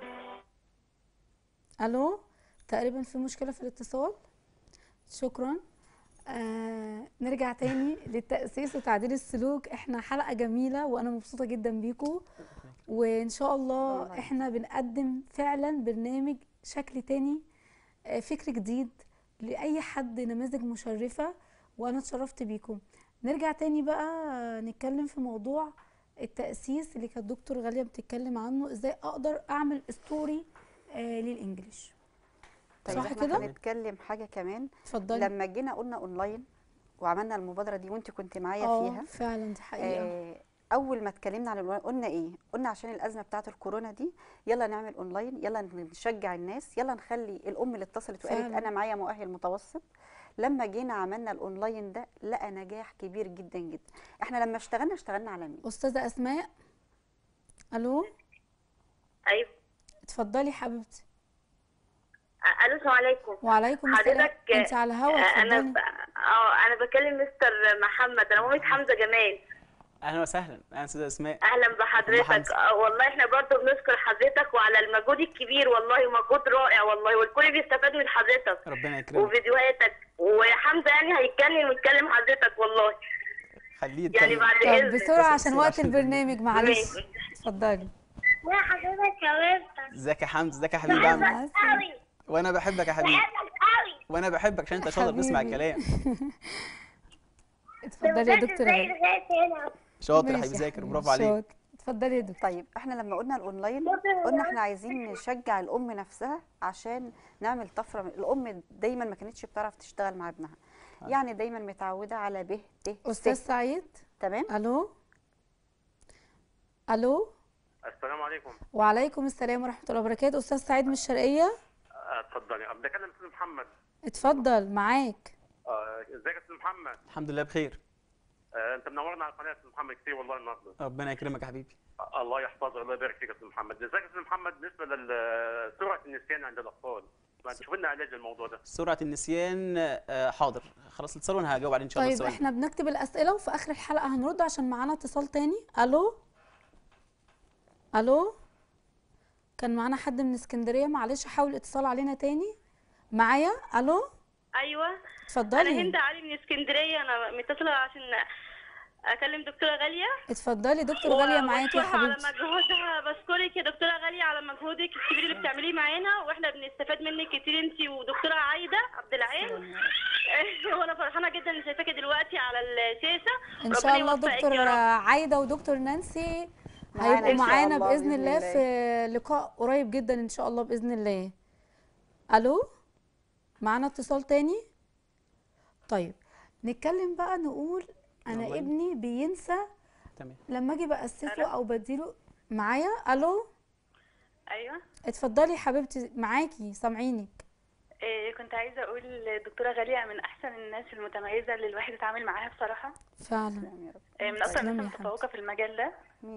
ألو تقريبا في مشكلة في الاتصال شكرا آه نرجع تاني للتأسيس وتعديل السلوك احنا حلقة جميلة وأنا مبسوطة جدا بيكم وإن شاء الله والله. احنا بنقدم فعلا برنامج شكل تاني آه، فكر جديد لأي حد نماذج مشرفة وأنا اتشرفت بيكم نرجع تاني بقى آه، نتكلم في موضوع التأسيس اللي كانت دكتور غالية بتتكلم عنه ازاي أقدر أعمل ستوري آه للإنجليش طيب صح احنا كده؟ هنتكلم حاجه كمان اتفضلي لما جينا قلنا اونلاين وعملنا المبادره دي وانت كنت معايا اه فيها فعلا دي حقيقة آه، اول ما اتكلمنا عن الاونلاين قلنا ايه قلنا عشان الازمه بتاعه الكورونا دي يلا نعمل اونلاين يلا نشجع الناس يلا نخلي الام اللي اتصلت وقالت فعلا. انا معايا مؤهل متوسط لما جينا عملنا الاونلاين ده لقى نجاح كبير جدا جدا احنا لما اشتغلنا اشتغلنا على مين أستاذة أسماء ألو ايوه اتفضلي حبيبتي الو السلام عليكم وعليكم السلام حضرتك انت على الهوا انا اتفضلي ب... اه انا بكلم مستر محمد انا مامة حمزه جمال اهلا وسهلا اهلا استاذه اسماء اهلا أم بحضرتك حمزة. آه والله احنا برضو بنشكر حضرتك وعلى المجهود الكبير والله مجهود رائع والله والكل بيستفاد من حضرتك ربنا يكرمك وفيديوهاتك وحمزه يعني هيتكلم ويتكلم حضرتك والله خليه يعني يتكلم بعد طب اذنك بسرعة عشان بسرعة وقت عشان البرنامج معلش ماشي. اتفضلي يا حضرتك يا مستر ازيك يا حمزه ازيك يا حبيبي عامل إيه؟ عسل. قوي وانا بحبك يا حبيبي بحبك قوي وانا بحبك عشان انت شاطر بتسمع حبيبي. الكلام اتفضلي يا دكتور زي غالي لغايه هنا شاطر يا ماشي حبيبي ذاكر حبيبي، برافو عليك شاطر. اتفضلي يا دكتور طيب احنا لما قلنا الاونلاين قلنا احنا عايزين نشجع الام نفسها عشان نعمل طفره الام دايما ما كانتش بتعرف تشتغل مع ابنها يعني دايما متعوده على ب ت استاذ س سعيد تمام الو الو السلام عليكم وعليكم السلام ورحمة الله وبركاته أستاذ سعيد من الشرقية آه، اتفضلي أنا بكلم استاذ محمد اتفضل معاك آه، ازيك يا استاذ محمد الحمد لله بخير آه، انت منورنا على القناه يا استاذ محمد كتير والله النهارده ربنا يكرمك يا حبيبي آه، الله يحفظك الله يبارك فيك يا استاذ محمد ازيك يا استاذ محمد بالنسبه لسرعه النسيان عند الاطفال ما تشوف لنا علاج للموضوع ده سرعه النسيان آه، حاضر خلاص الاتصال وانا هجاوب عليه ان شاء الله طيب السؤال احنا بنكتب الأسئلة وفي آخر الحلقة هنرد عشان معانا اتصال تاني الو الو كان معانا حد من اسكندريه معلش حاول الاتصال علينا تاني معايا الو ايوه اتفضلي. انا هند علي من اسكندريه انا متصله عشان اكلم دكتوره غاليه اتفضلي دكتور غاليه معاكي يا وبشكرها على حبيبتي مجهودها بشكرك يا دكتوره غاليه على مجهودك الكبير اللي بتعمليه معانا واحنا بنستفاد منك كتير انت ودكتوره عايده عبد العال وانا فرحانه جدا ان شايفاكي دلوقتي على الشاشه ان شاء ربنا الله يوفقك دكتور يا رب. عايده ودكتور نانسي معانا هيبقوا إن شاء معانا الله باذن بإذن الله الله. في لقاء قريب جدا ان شاء الله باذن الله الو معانا اتصال تاني طيب نتكلم بقى نقول انا والله. ابني بينسى تمام لما اجي باسسه او بديله معايا الو ايوه اتفضلي حبيبتي معاكي سامعينك إيه كنت عايزه اقول الدكتوره غاليه من احسن الناس المتميزه اللي الواحد يتعامل معاها بصراحه فعلا إيه من اكتر تسلمي الناس يا حبيبتي. المتفوقه في المجال ده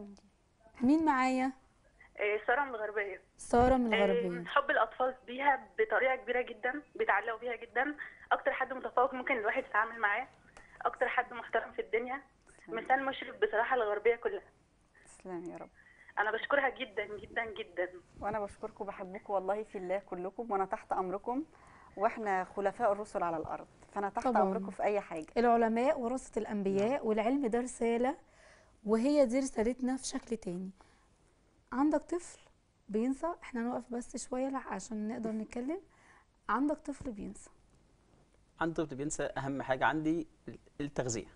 مين معايا إيه ساره من الغربيه ساره من إيه، الغربيه حب الاطفال بيها بطريقه كبيره جدا بيتعلقوا بيها جدا اكتر حد متفوق ممكن الواحد يتعامل معاه اكتر حد محترم في الدنيا مثال مشرف بصراحه للغربيه كلها تسلم يا رب انا بشكرها جدا جدا جدا وانا بشكركم وبحبكم والله في الله كلكم وانا تحت امركم واحنا خلفاء الرسل على الارض فانا تحت طبعاً. امركم في اي حاجه العلماء ورثة الأنبياء والعلم ده رسالة وهي دي رسالتنا في شكل تاني عندك طفل بينسى احنا نقف بس شوية لح- عشان نقدر نتكلم عندك طفل بينسى عندي طفل بينسى اهم حاجه عندي التغذيه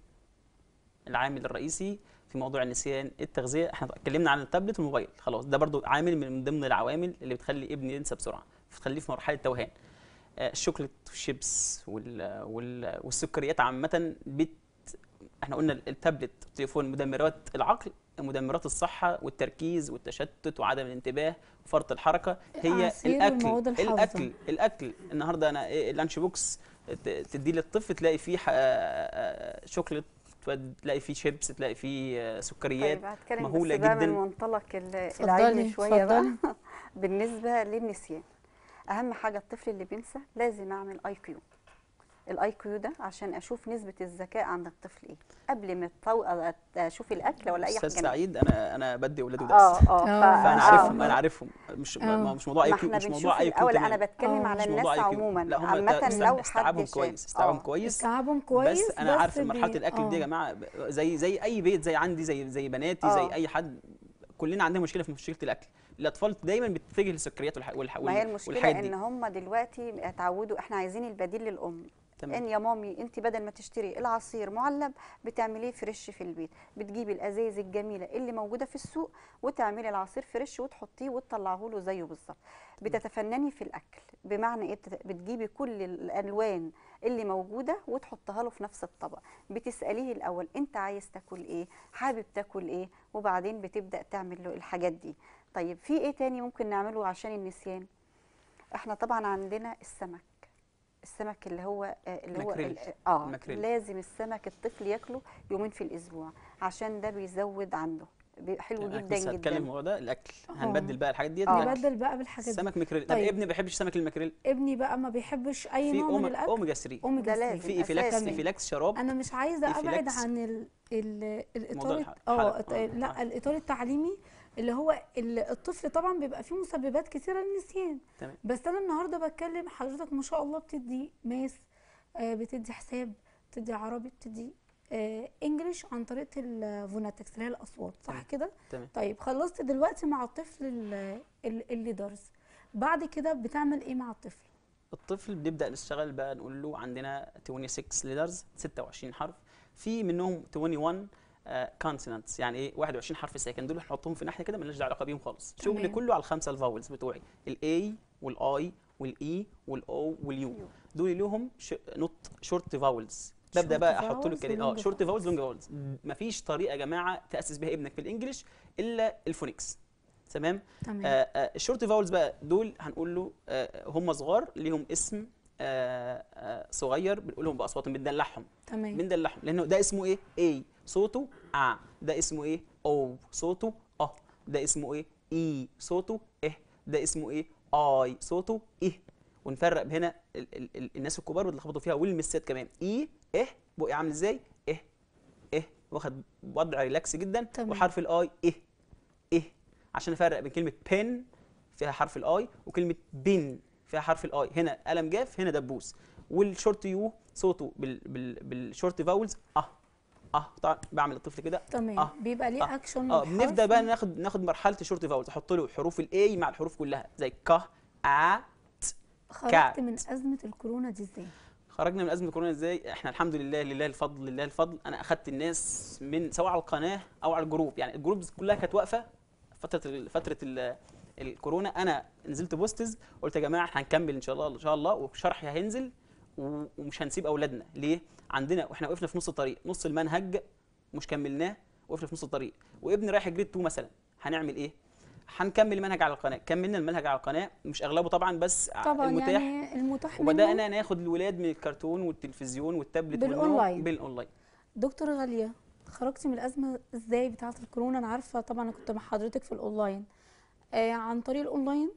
العامل الرئيسي في موضوع النسيان التغذيه احنا اتكلمنا عن التابلت والموبايل خلاص ده برضو عامل من ضمن العوامل اللي بتخلي ابني ينسى بسرعه بتخليه في مرحله توهان آه، الشوكليت والشيبس وال... وال... والسكريات عامه بت احنا قلنا التابلت والتليفون مدمرات العقل مدمرات الصحه والتركيز والتشتت وعدم الانتباه وفرط الحركه هي العصير الاكل والمواد الحافظة. الاكل الاكل النهارده انا إيه، اللانش بوكس ت- تديه للطفل تلاقي فيه ح- آه، آه، شوكليت تلاقي فيه شيبس تلاقي فيه آه، سكريات طيب هتكلم مهوله بس بقى من جدا منطلق ال- اتفضلي، العلمي شويه بقى اتفضلي. بالنسبه للنسيان اهم حاجه الطفل اللي بينسى لازم اعمل اي كيو الاي كيو ده عشان اشوف نسبه الذكاء عند الطفل ايه قبل ما أطو- اشوف الاكل ولا اي حاجه استاذ منها. سعيد انا انا بدي اولادي درس اه اه ف- فانا آه. عارفهم انا عارفهم مش آه. ما مش موضوع اي ما كيو احنا مش بنشوف موضوع اي كيو الأول، أنا تمام. بتكلم على مش الناس موضوع IQ. عموما. لا هم عامة است- لو استيعابهم حد كويس شاف. استيعابهم آه. كويس استيعابهم كويس بس انا بس عارف مرحله بي- الاكل دي يا آه. جماعه ب- زي زي اي بيت زي عندي زي زي بناتي آه. زي اي حد كلنا عندنا مشكله في مشكله الاكل الاطفال دايما بتتجه للسكريات والح... والح... ما هي وال- المشكله والحاجات دي ان هم دلوقتي اتعودوا احنا عايزين البديل للام تمام. ان يا مامي انت بدل ما تشتري العصير معلب بتعمليه فريش في البيت بتجيبي الازايز الجميله اللي موجوده في السوق وتعملي العصير فريش وتحطيه وتطلعه له زيه بالظبط بتتفنني في الاكل بمعنى ايه بتت- بتجيبي كل الالوان اللي موجوده وتحطها له في نفس الطبق بتساليه الاول انت عايز تاكل ايه حابب تاكل ايه وبعدين بتبدا تعمل له الحاجات دي طيب في ايه تاني ممكن نعمله عشان النسيان احنا طبعا عندنا السمك السمك اللي هو آه، اللي هو ماكريل. ال- اه الماكريل. لازم السمك الطفل ياكله يومين في الاسبوع عشان ده بيزود عنده بي- حلو أنا جدا لسه هتكلم جدا الموضوع ده الاكل آه. هنبدل بقى الحاجات ديت آه. بالأكل. نبدل بقى بالحاجات دي السمك ماكريل طب طيب. ابني ما بيحبش سمك الماكريل ابني بقى ما بيحبش اي في نوع من أومي- الاكل اوميجا 3 اوميجا ده 3 لازم. في ايفيلاكس تمام. ايفيلاكس شراب انا مش عايزه ابعد إيفيلاكس. عن ال ال الاطار الح- اه الحلقة. الت- آه، لا آه. الاطار التعليمي اللي هو ال- الطفل طبعا بيبقى فيه مسببات كثيره للنسيان تمام بس انا النهارده بتكلم حضرتك ما شاء الله بتدي ماس آه، بتدي حساب بتدي عربي بتدي آه، انجليش عن طريقه الفوناتكس اللي هي الاصوات صح تمام. كده تمام طيب خلصت دلوقتي مع الطفل ال- ال- اللي درس بعد كده بتعمل ايه مع الطفل الطفل بنبدا نشتغل بقى نقول له عندنا 26 ليترز 26 حرف في منهم 21 كونسونانتس يعني ايه 21 حرف ساكن دول هنحطهم في ناحيه كده مالناش دعوه علاقه بيهم خالص تمام. شغل كله على الخمسه الفاولز بتوعي الاي والاي والاي والاو واليو دول لهم ش... نوت شورت فاولز ببدا Short بقى احط له vowels كده اه و long شورت فاولز لونج فاولز مفيش طريقه يا جماعه تاسس بيها ابنك في الانجليش الا الفونكس تمام تمام آه آه الشورت فاولز بقى دول هنقول له آه هم صغار ليهم اسم آه آه صغير بنقولهم باصواتهم بندلعهم تمام بندلعهم لانه ده اسمه ايه اي صوته ا ده اسمه ايه او صوته اه ده اسمه ايه اي صوته اه ده اسمه ايه اي صوته ايه ونفرق هنا ال ال ال الناس الكبار بيتلخبطوا فيها والمسات كمان اي اه بقى عامل ازاي اه اه واخد وضع ريلاكس جدا تمام. وحرف الاي ايه ايه عشان افرق بين كلمه بن فيها حرف الاي وكلمه بن فيها حرف الاي هنا قلم جاف هنا دبوس والشورت يو صوته بال بال بالشورت فاولز اه اه طبعا بعمل الطفل كده تمام اه بيبقى ليه آه. اكشن اه بنبدا بقى ناخد ناخد مرحله الشورت فاولز احط له حروف الاي مع الحروف كلها زي ك ا خرجت من ازمه الكورونا دي ازاي خرجنا من ازمه كورونا ازاي احنا الحمد لله لله الفضل لله الفضل انا اخدت الناس من سواء على القناه او على الجروب يعني الجروب كلها كانت واقفه فتره ال- فتره ال- الكورونا انا نزلت بوستز قلت يا جماعه احنا هنكمل ان شاء الله ان شاء الله وشرحي هينزل و- ومش هنسيب اولادنا ليه عندنا واحنا وقفنا في نص الطريق نص المنهج مش كملناه وقفنا في نص الطريق وابني رايح جريد 2 مثلا هنعمل ايه هنكمل المنهج على القناه كملنا المنهج على القناه مش اغلبه طبعا بس ع- طبعا المتاح يعني المتاح منه وبدانا ناخد الولاد من الكرتون والتلفزيون والتابلت والنوم بالأونلاين. بالاونلاين دكتور غاليه خرجتي من الازمه ازاي بتاعه الكورونا انا عارفه طبعا انا كنت مع حضرتك في الاونلاين آه عن طريق الاونلاين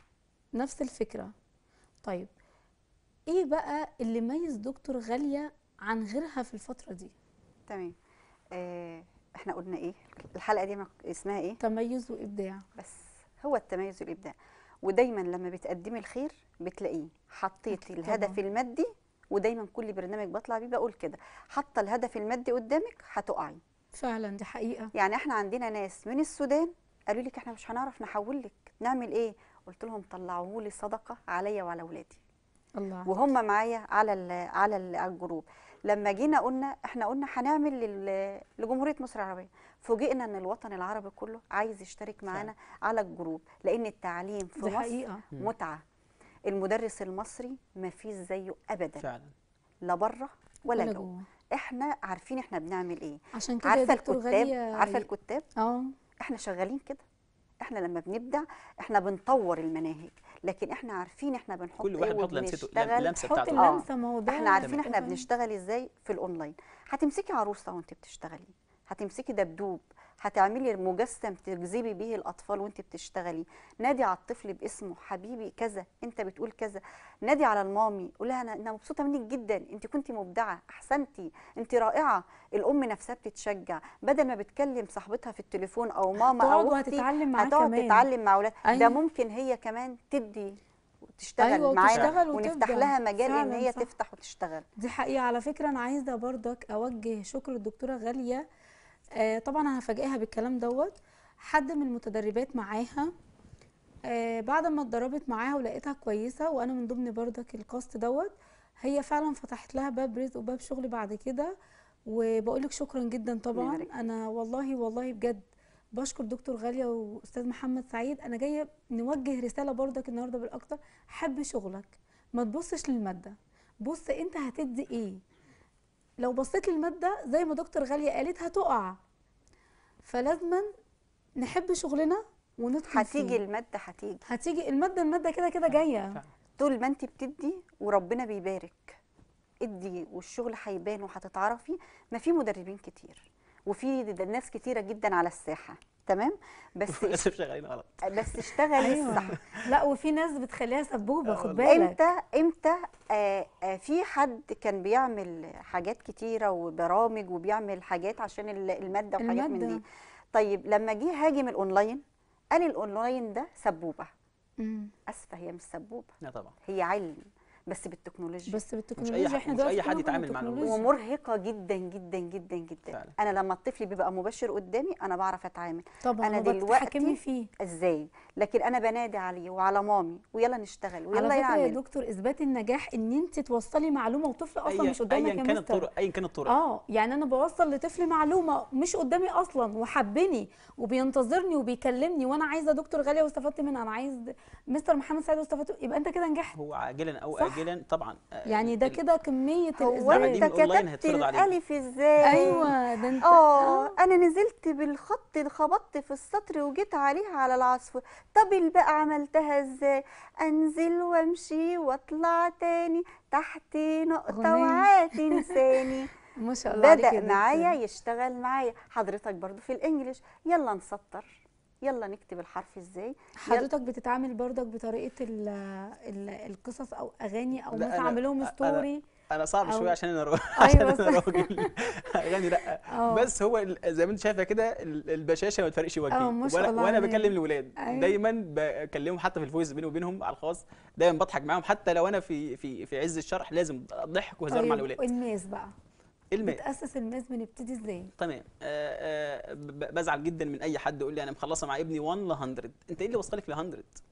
نفس الفكره طيب ايه بقى اللي ميز دكتور غاليه عن غيرها في الفتره دي تمام آه احنا قلنا ايه الحلقه دي مك- اسمها ايه تميز وابداع بس هو التميز والابداع ودايما لما بتقدمي الخير بتلاقيه حطيتي أكيد الهدف طبعاً. المادي ودايما كل برنامج بطلع بيه بقول كده حاطه الهدف المادي قدامك هتقعي فعلا دي حقيقه يعني احنا عندنا ناس من السودان قالوا لك احنا مش هنعرف نحول لك نعمل ايه قلت لهم طلعوه لي صدقه عليا وعلى اولادي الله وهم معايا على ال على ال على الجروب لما جينا قلنا احنا قلنا هنعمل لل- لجمهوريه مصر العربيه فوجئنا ان الوطن العربي كله عايز يشترك معانا على الجروب لان التعليم في دي مصر حقيقة. مم. متعه المدرس المصري ما فيش زيه ابدا فعلا لا بره ولا, ولا جوه جوه. احنا عارفين احنا بنعمل ايه عشان كده يا عارفه دكتور الكتاب غاليه عارفه الكتاب اه احنا شغالين كده احنا لما بنبدع احنا بنطور المناهج لكن احنا عارفين احنا بنحط كل واحد ايه بيحط لمسته وبنشتغل اللمسه حط بتاعته آه. اللمسه ما هو ده احنا عارفين تمام. احنا بنشتغل ازاي في الاونلاين هتمسكي عروسه وانت بتشتغلي هتمسكي دبدوب هتعملي مجسم تجذبي بيه الاطفال وانت بتشتغلي نادي على الطفل باسمه حبيبي كذا انت بتقول كذا نادي على المامي قول لها انا انا مبسوطه منك جدا انت كنتي مبدعه احسنتي انت رائعه الام نفسها بتتشجع بدل ما بتكلم صاحبتها في التليفون او ماما هتقعد او اختي وهتتعلم معاه هتقعد كمان. تتعلم مع اولاد أيوة. ده ممكن هي كمان تدي وتشتغل أيوة، معانا وتشتغل ونفتح وتبدع. لها مجال ان فعلاً هي صح. تفتح وتشتغل دي حقيقة على فكرة أنا عايزة برضك أوجه شكر الدكتورة غالية آه طبعا أنا هفاجئها بالكلام دوت حد من المتدربات معاها آه بعد ما اتدربت معاها ولقيتها كويسة وأنا من ضمن برضك الكاست دوت هي فعلا فتحت لها باب رزق وباب شغل بعد كده وبقولك شكرا جدا طبعا يبارك. أنا والله والله بجد بشكر دكتور غالية وأستاذ محمد سعيد أنا جاية نوجه رسالة برضك النهاردة بالأكتر حب شغلك ما تبصش للمادة بص انت هتدي ايه لو بصيت للمادة زي ما دكتور غالية قالت هتقع فلازما نحب شغلنا وندخل هتيجي فيه. الماده هتيجي هتيجي المادة المادة كده كده جاية طول ما انت بتدي وربنا بيبارك ادي والشغل هيبان وهتتعرفي ما في مدربين كتير وفي د- ناس كتيره جدا على الساحه تمام بس للاسف شغالين غلط بس اشتغلي ايوه صح لا وفي ناس بتخليها سبوبة آه خد والله. بالك امتى امتى آه آه في حد كان بيعمل حاجات كتيره وبرامج وبيعمل حاجات عشان ال- الماده وحاجات من المادة. دي طيب لما جه هاجم الاونلاين قال الاونلاين ده سبوبه مم. اسفه هي مش سبوبه لا طبعا هي علم بس بالتكنولوجيا بس مش بالتكنولوجيا اي احنا حد مش دلوقتي اي حد كلنا يتعامل مع بالتكنولوجيا. الموضوع ومرهقه جدا جدا جدا جدا فعلا. انا لما الطفل بيبقى مباشر قدامي انا بعرف اتعامل طبعا انا وبتتحكمي دلوقتي فيه ازاي لكن انا بنادي عليه وعلى مامي ويلا نشتغل على ويلا فكرة يا نعمل دكتور اثبات النجاح ان انت توصلي معلومة وطفل اصلا ايا مش قدامك ايا يا كان مستر الطرق ايا كان الطرق اه يعني انا بوصل لطفل معلومه مش قدامي اصلا وحبني وبينتظرني وبيكلمني وانا عايزه دكتور غاليه واستفدت منها انا عايز مستر محمد سعيد واستفدت يبقى انت كده نجحت هو عاجلا او صح. اجلا طبعا آه، يعني ده ال- كده كميه هو الاثبات انت التعليم الأونلاين كتبت هيتفرض عليك. الالف ازاي ايوه ده انت اه انا نزلت بالخط خبطت في السطر وجيت عليها على العصفور طب الباقي عملتها ازاي انزل وامشي واطلع تاني تحت نقطه أغنية. وعاد تنساني ما شاء الله عليك بدأ يا دكتور. معايا يشتغل معايا حضرتك برضو في الانجليش يلا نسطر يلا نكتب الحرف ازاي حضرتك بتتعامل برضك بطريقه ال ال القصص او اغاني او لا، مثلا أنا- عامل لهم أنا- ستوري انا صعب أو- شويه عشان انا راجل أيوة عشان بس- انا راجل اغاني لا اه. بس هو ال- زي ما انت شايفه كده ال- البشاشه ما تفرقش وجهي اه، ما شاء وانا الله وانا عليك. بكلم الولاد أيوة. دايما بكلمهم حتى في الفويس بيني وبينهم على الخاص دايما بضحك معاهم حتى لو انا في في في عز الشرح لازم ضحك وهزار مع طيب الولاد الماس بقى الماس بتأسس الماس بنبتدي ازاي؟ تمام آه، آه، ب- بزعل جدا من اي حد يقول لي انا مخلصه مع ابني 1 ل 100 انت ايه اللي وصلك ل 100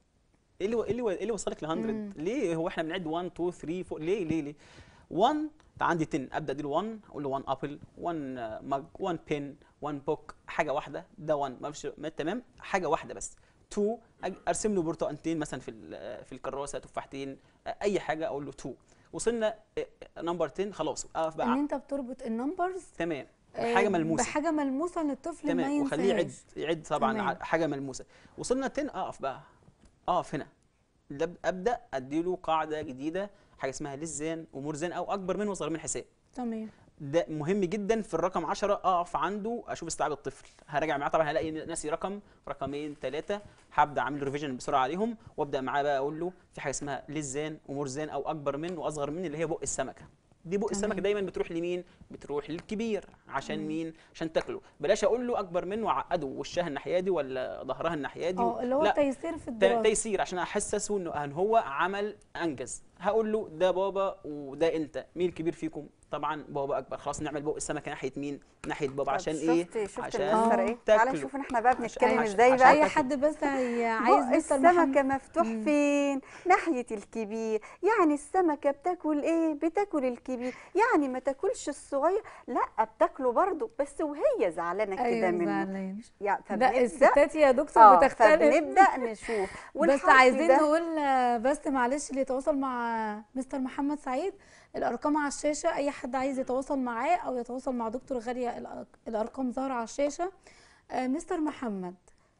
ايه اللي ايه اللي ايه اللي وصلك ل 100 مم. ليه هو احنا بنعد 1 2 3 4 ليه ليه ليه 1 عندي 10 ابدا اديله 1 اقول له 1 ابل 1 مج 1 بين 1 بوك حاجه واحده ده 1 ما فيش ما- تمام حاجه واحده بس 2 أج- ارسم له برتقانتين مثلا في ال- في الكراسه تفاحتين آه، اي حاجه اقول له 2 وصلنا نمبر 10 خلاص اقف ان بقى انت بتربط النمبرز تمام آه، حاجه ملموسه بحاجه ملموسه ان الطفل ما تمام وخليه يعد ينساهاش يعد طبعا تمام. ع- حاجه ملموسه وصلنا 10 اقف بقى اقف هنا لب- ابدا اديله قاعده جديده حاجه اسمها للزان ومرزان او اكبر منه واصغر من حساب تمام ده مهم جدا في الرقم 10 اقف عنده اشوف استيعاب الطفل هراجع معاه طبعا هلاقي ناسي رقم رقمين ثلاثه هبدا اعمل ريفيجن بسرعه عليهم وابدا معاه بقى اقول له في حاجه اسمها للزان ومرزان او اكبر من واصغر من اللي هي بق السمكه دي بق السمكه تمام. دايما بتروح لمين بتروح للكبير عشان مم. مين عشان تاكله بلاش اقول له اكبر منه وعقده وشها الناحيه دي ولا ظهرها الناحيه دي اه اللي هو لا تيسير في ت- الدراسه تيسير عشان احسسه انه ان هو عمل انجز هقول له ده بابا وده انت مين الكبير فيكم طبعا بابا اكبر خلاص نعمل بق السمكه ناحيه مين ناحيه بابا طب عشان شفت ايه شفت عشان المستر ايه تعالى تاكله. شوف احنا بقى عشان- بنتكلم عشان- ازاي عشان بقى اي تاكله. حد بس هي- عايز بق مستر محمد السمكة مفتوح مم. فين؟ ناحية الكبير، يعني السمكة بتاكل ايه؟ بتاكل الكبير، يعني ما تاكلش الصغير، لا بتاكله برضه بس وهي زعلانة كده ايوه منه. زعلان يعني لا فبنبدأ الستات يا دكتور اه بتختلف فبنبدأ نشوف بس والحرف عايزين ده- نقول آه، بس معلش اللي يتواصل مع مستر محمد سعيد الارقام على الشاشه اي حد عايز يتواصل معاه او يتواصل مع دكتور غاليه الأر- الارقام ظاهره على الشاشه آه، مستر محمد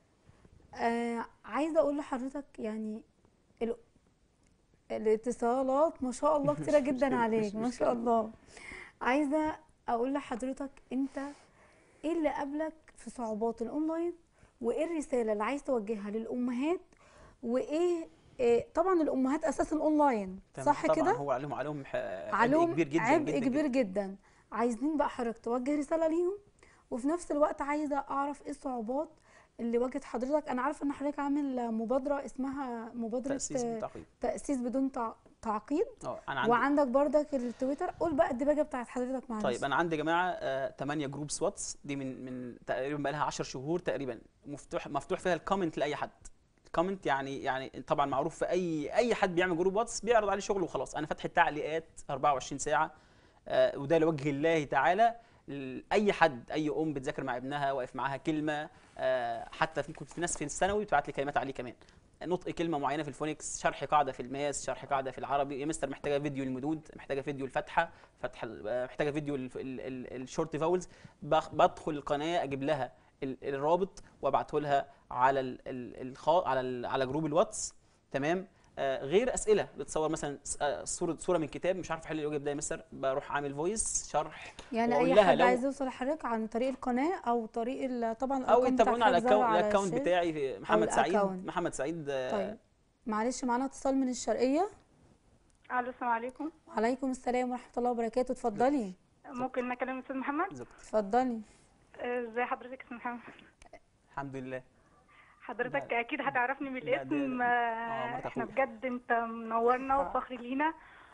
آه، عايزه اقول لحضرتك يعني ال- الاتصالات ما شاء الله كتيره مش جدا مشكلة، عليك مش ما مشكلة. شاء الله عايزه اقول لحضرتك انت ايه اللي قابلك في صعوبات الاونلاين وايه الرساله اللي عايز توجهها للامهات وايه إيه طبعا الامهات اساس الاونلاين تمام. صح طبعا كده هو عليهم عليهم ح- عبء عليهم كبير جدا عبء جدا كبير جدا. جدا عايزين بقى حضرتك توجه رساله ليهم وفي نفس الوقت عايزه اعرف ايه الصعوبات اللي واجهت حضرتك انا عارفه ان حضرتك عامل مبادره اسمها مبادره تاسيس آه، بالتعقيد تاسيس بدون تع- تعقيد اه انا عندي وعندك بردك التويتر قول بقى الدباجه بتاعت حضرتك معلش طيب انا عندي يا جماعه 8 جروب سواتس دي من من تقريبا بقى لها 10 شهور تقريبا مفتوح مفتوح فيها الكومنت لاي حد الكومنت يعني يعني طبعا معروف في اي اي حد بيعمل جروب واتس بيعرض عليه شغله وخلاص انا فاتح التعليقات 24 ساعه آه، وده لوجه الله تعالى ل- اي حد اي ام بتذاكر مع ابنها واقف معاها كلمه آه، حتى في- ممكن في ناس في الثانوي بتبعت لي كلمات عليه كمان نطق كلمه معينه في الفونكس شرح قاعده في الماس شرح قاعده في العربي يا مستر محتاجه فيديو المدود محتاجه فيديو الفتحه فتح ال- آه، محتاجه فيديو الشورت فاولز بدخل القناه اجيب لها ال- الرابط وابعته لها على ال ال الخا على ال على جروب الواتس تمام آه غير اسئله بتصور مثلا س- آه صوره صوره من كتاب مش عارف احل الواجب ده يا مستر بروح عامل فويس شرح يعني وأقول اي لها حد لو- عايز يوصل لحضرتك عن طريق القناه او طريق ال- طبعا او الارقام بتاعت يتابعونا على حضرتك ظاهرة الأكاونت- على الاكونت الشاشة. بتاعي في محمد سعيد الأكاونت. محمد سعيد آه، طيب معلش معانا اتصال من الشرقيه الو السلام عليكم وعليكم السلام ورحمه الله وبركاته اتفضلي ممكن اكلم استاذ محمد زوجتي اتفضلي آه، ازي حضرتك يا استاذ محمد الحمد لله حضرتك اكيد هتعرفني من لا، ده- الاسم آه، آه، مرات احنا أخويا. بجد انت منورنا وفخر لينا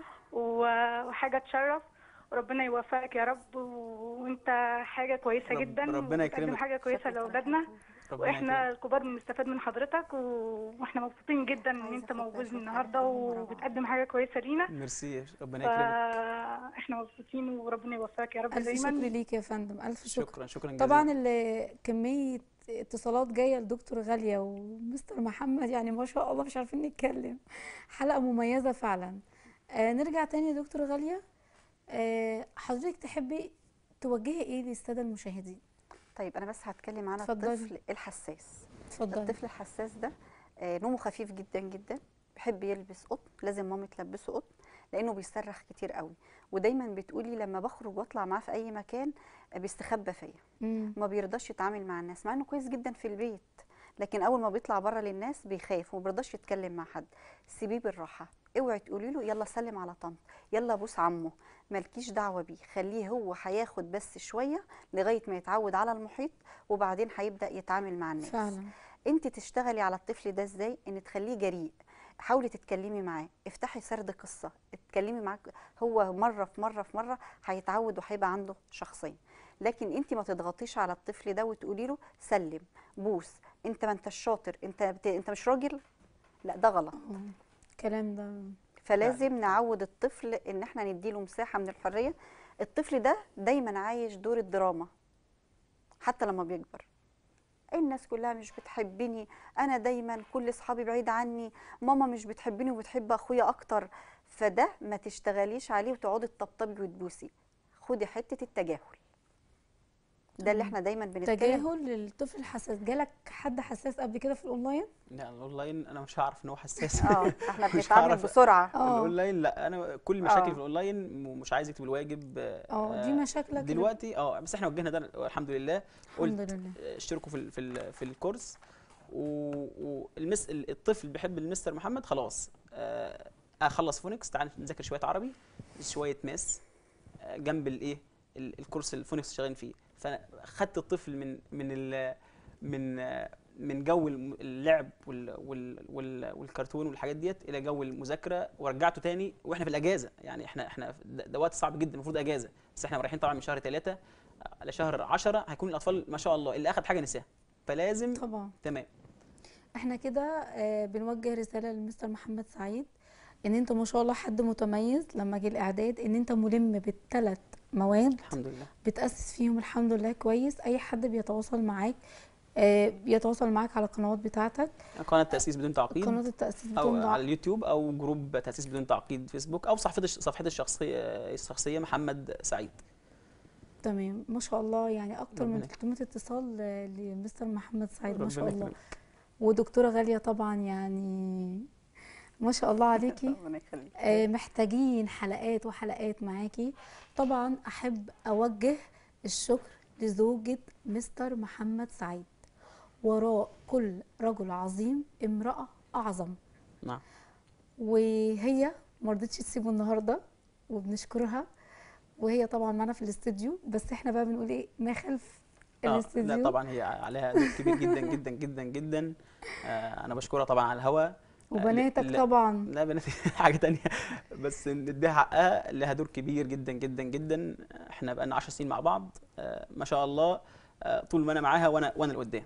و- وحاجه تشرف وربنا يوفقك يا رب و- وانت حاجه كويسه رب- جدا ربنا وبتقدم يكرمك. حاجه كويسه لاولادنا ربنا واحنا يكرمك. الكبار بنستفاد من حضرتك و- واحنا مبسوطين جدا ان انت موجود النهارده وبتقدم حاجه كويسه لينا ميرسي ربنا يكرمك فاحنا مبسوطين وربنا يوفقك يا رب الف دايما شكر ليك يا فندم الف شكر شكرا شكرا جزيلا طبعا ال- كميه اتصالات جايه لدكتور غاليه ومستر محمد يعني ما شاء الله مش عارفين نتكلم حلقه مميزه فعلا آه نرجع تاني يا دكتور غاليه آه حضرتك تحبي توجهي ايه للساده المشاهدين طيب انا بس هتكلم على اتفضلي. الطفل الحساس اتفضلي الطفل الحساس ده آه، نومه خفيف جدا جدا بيحب يلبس قطن لازم مامي تلبسه قطن لانه بيصرخ كتير قوي ودايما بتقولي لما بخرج واطلع معاه في اي مكان آه، بيستخبى فيا مم. ما بيرضاش يتعامل مع الناس مع انه كويس جدا في البيت لكن اول ما بيطلع بره للناس بيخاف وما بيرضاش يتكلم مع حد سيبيه بالراحه اوعي تقولي له يلا سلم على طنط يلا بوس عمه مالكيش دعوه بيه خليه هو هياخد بس شويه لغايه ما يتعود على المحيط وبعدين هيبدا يتعامل مع الناس فعلا انت تشتغلي على الطفل ده ازاي ان تخليه جريء حاولي تتكلمي معاه افتحي سرد قصه اتكلمي معاه هو مره في مره في مره هيتعود وهيبقى عنده شخصيه لكن انت ما تضغطيش على الطفل ده وتقولي له سلم بوس انت ما انتش شاطر انت بت... انت مش راجل لا ده غلط الكلام ده فلازم نعود الطفل ان احنا نديله مساحه من الحريه الطفل ده دايما عايش دور الدراما حتى لما بيكبر الناس كلها مش بتحبني انا دايما كل اصحابي بعيد عني ماما مش بتحبني وبتحب اخويا اكتر فده ما تشتغليش عليه وتقعدي تطبطبي وتبوسي خدي حته التجاهل ده اللي مم. احنا دايما بنتكلم تجاهل للطفل الحساس جالك حد حساس قبل كده في الاونلاين لا الاونلاين انا مش هعرف ان هو حساس اه احنا مش بنتعامل هعرف- بسرعه اه الاونلاين لا انا كل مشاكلي آه. في الاونلاين م- مش عايز يكتب الواجب اه دي مشاكلك اللي- دلوقتي اه بس احنا وجهنا ده الحمد لله الحمد قلت لله آه، اشتركوا في ال- في ال- في الكورس و- والمس ال- الطفل بيحب المستر محمد خلاص آه، اخلص فونكس تعال نذاكر شويه عربي شويه ماس آه، جنب الايه ال- الكورس الفونكس شغالين فيه فانا خدت الطفل من من ال من آه، من جو الم- اللعب وال وال وال والكرتون والحاجات ديت الى جو المذاكره ورجعته تاني واحنا في الاجازه يعني احنا احنا ده, ده وقت صعب جدا المفروض اجازه بس احنا رايحين طبعا من شهر ثلاثة لشهر 10 هيكون الاطفال ما شاء الله اللي اخذ حاجه نساها فلازم طبعا تمام احنا كده آه، بنوجه رساله لمستر محمد سعيد ان انت ما شاء الله حد متميز لما جه الاعداد ان انت ملم بالثلاث مواد الحمد لله بتاسس فيهم الحمد لله كويس اي حد بيتواصل معاك آه، بيتواصل معاك على القنوات بتاعتك قناه تاسيس بدون تعقيد قناه التاسيس او بدون ضغط. على اليوتيوب او جروب تاسيس بدون تعقيد فيسبوك او صفحتي صفحتي الشخصيه الشخصيه محمد سعيد تمام ما شاء الله يعني اكتر من ربنا 300 اتصال آه، لمستر محمد سعيد ما شاء ربنا الله يخليك. ودكتوره غاليه طبعا يعني ما شاء الله عليكي ربنا يخليك آه، محتاجين حلقات وحلقات معاكي طبعا احب اوجه الشكر لزوجة مستر محمد سعيد وراء كل رجل عظيم امرأة أعظم نعم وهي ما رضتش تسيبه النهارده وبنشكرها وهي طبعا معانا في الاستوديو بس احنا بقى بنقول ايه ما خلف آه، الاستوديو لا طبعا هي عليها دور كبير جدا جدا جدا جدا آه، انا بشكرها طبعا على الهوا وبناتك لا- طبعا لا بناتي حاجه تانية بس نديها حقها لها دور كبير جدا جدا جدا احنا بقالنا 10 سنين مع بعض آه، ما شاء الله آه، طول ما انا معاها وانا وانا لقدام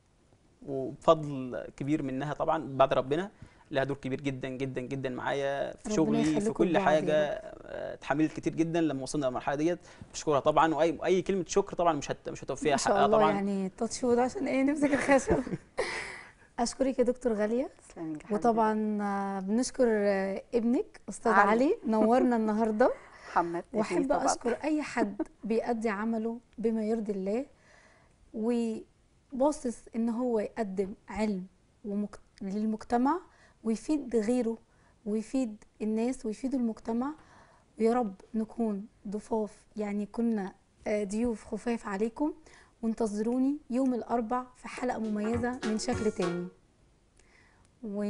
وبفضل كبير منها طبعا بعد ربنا لها دور كبير جدا جدا جدا معايا في ربنا شغلي في يخليكم كل لبعض يا حاجه آه، اتحملت كتير جدا لما وصلنا للمرحله ديت بشكرها طبعا واي اي كلمه شكر طبعا مش هت مش هتوفيها ما شاء حقها الله طبعا يعني تاتشود عشان ايه نمسك الخشب اشكرك يا دكتور غاليه تسلمي يا حبيبتي. وطبعا آه، بنشكر آه، ابنك استاذ علي. علي نورنا النهارده محمد ابني واحب طبعاً. اشكر اي حد بيأدي عمله بما يرضي الله وباصص ان هو يقدم علم ومك... للمجتمع ويفيد غيره ويفيد الناس ويفيد المجتمع ويا رب نكون ضفاف يعني كنا آه، ضيوف خفاف عليكم وانتظروني يوم الاربع في حلقه مميزه من شكل تاني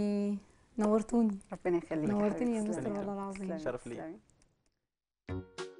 ونورتوني ربنا يخليك نورتني يا حبيبتي. مستر تسلمي. والله العظيم تسلمي. شرف ليا. تسلمي.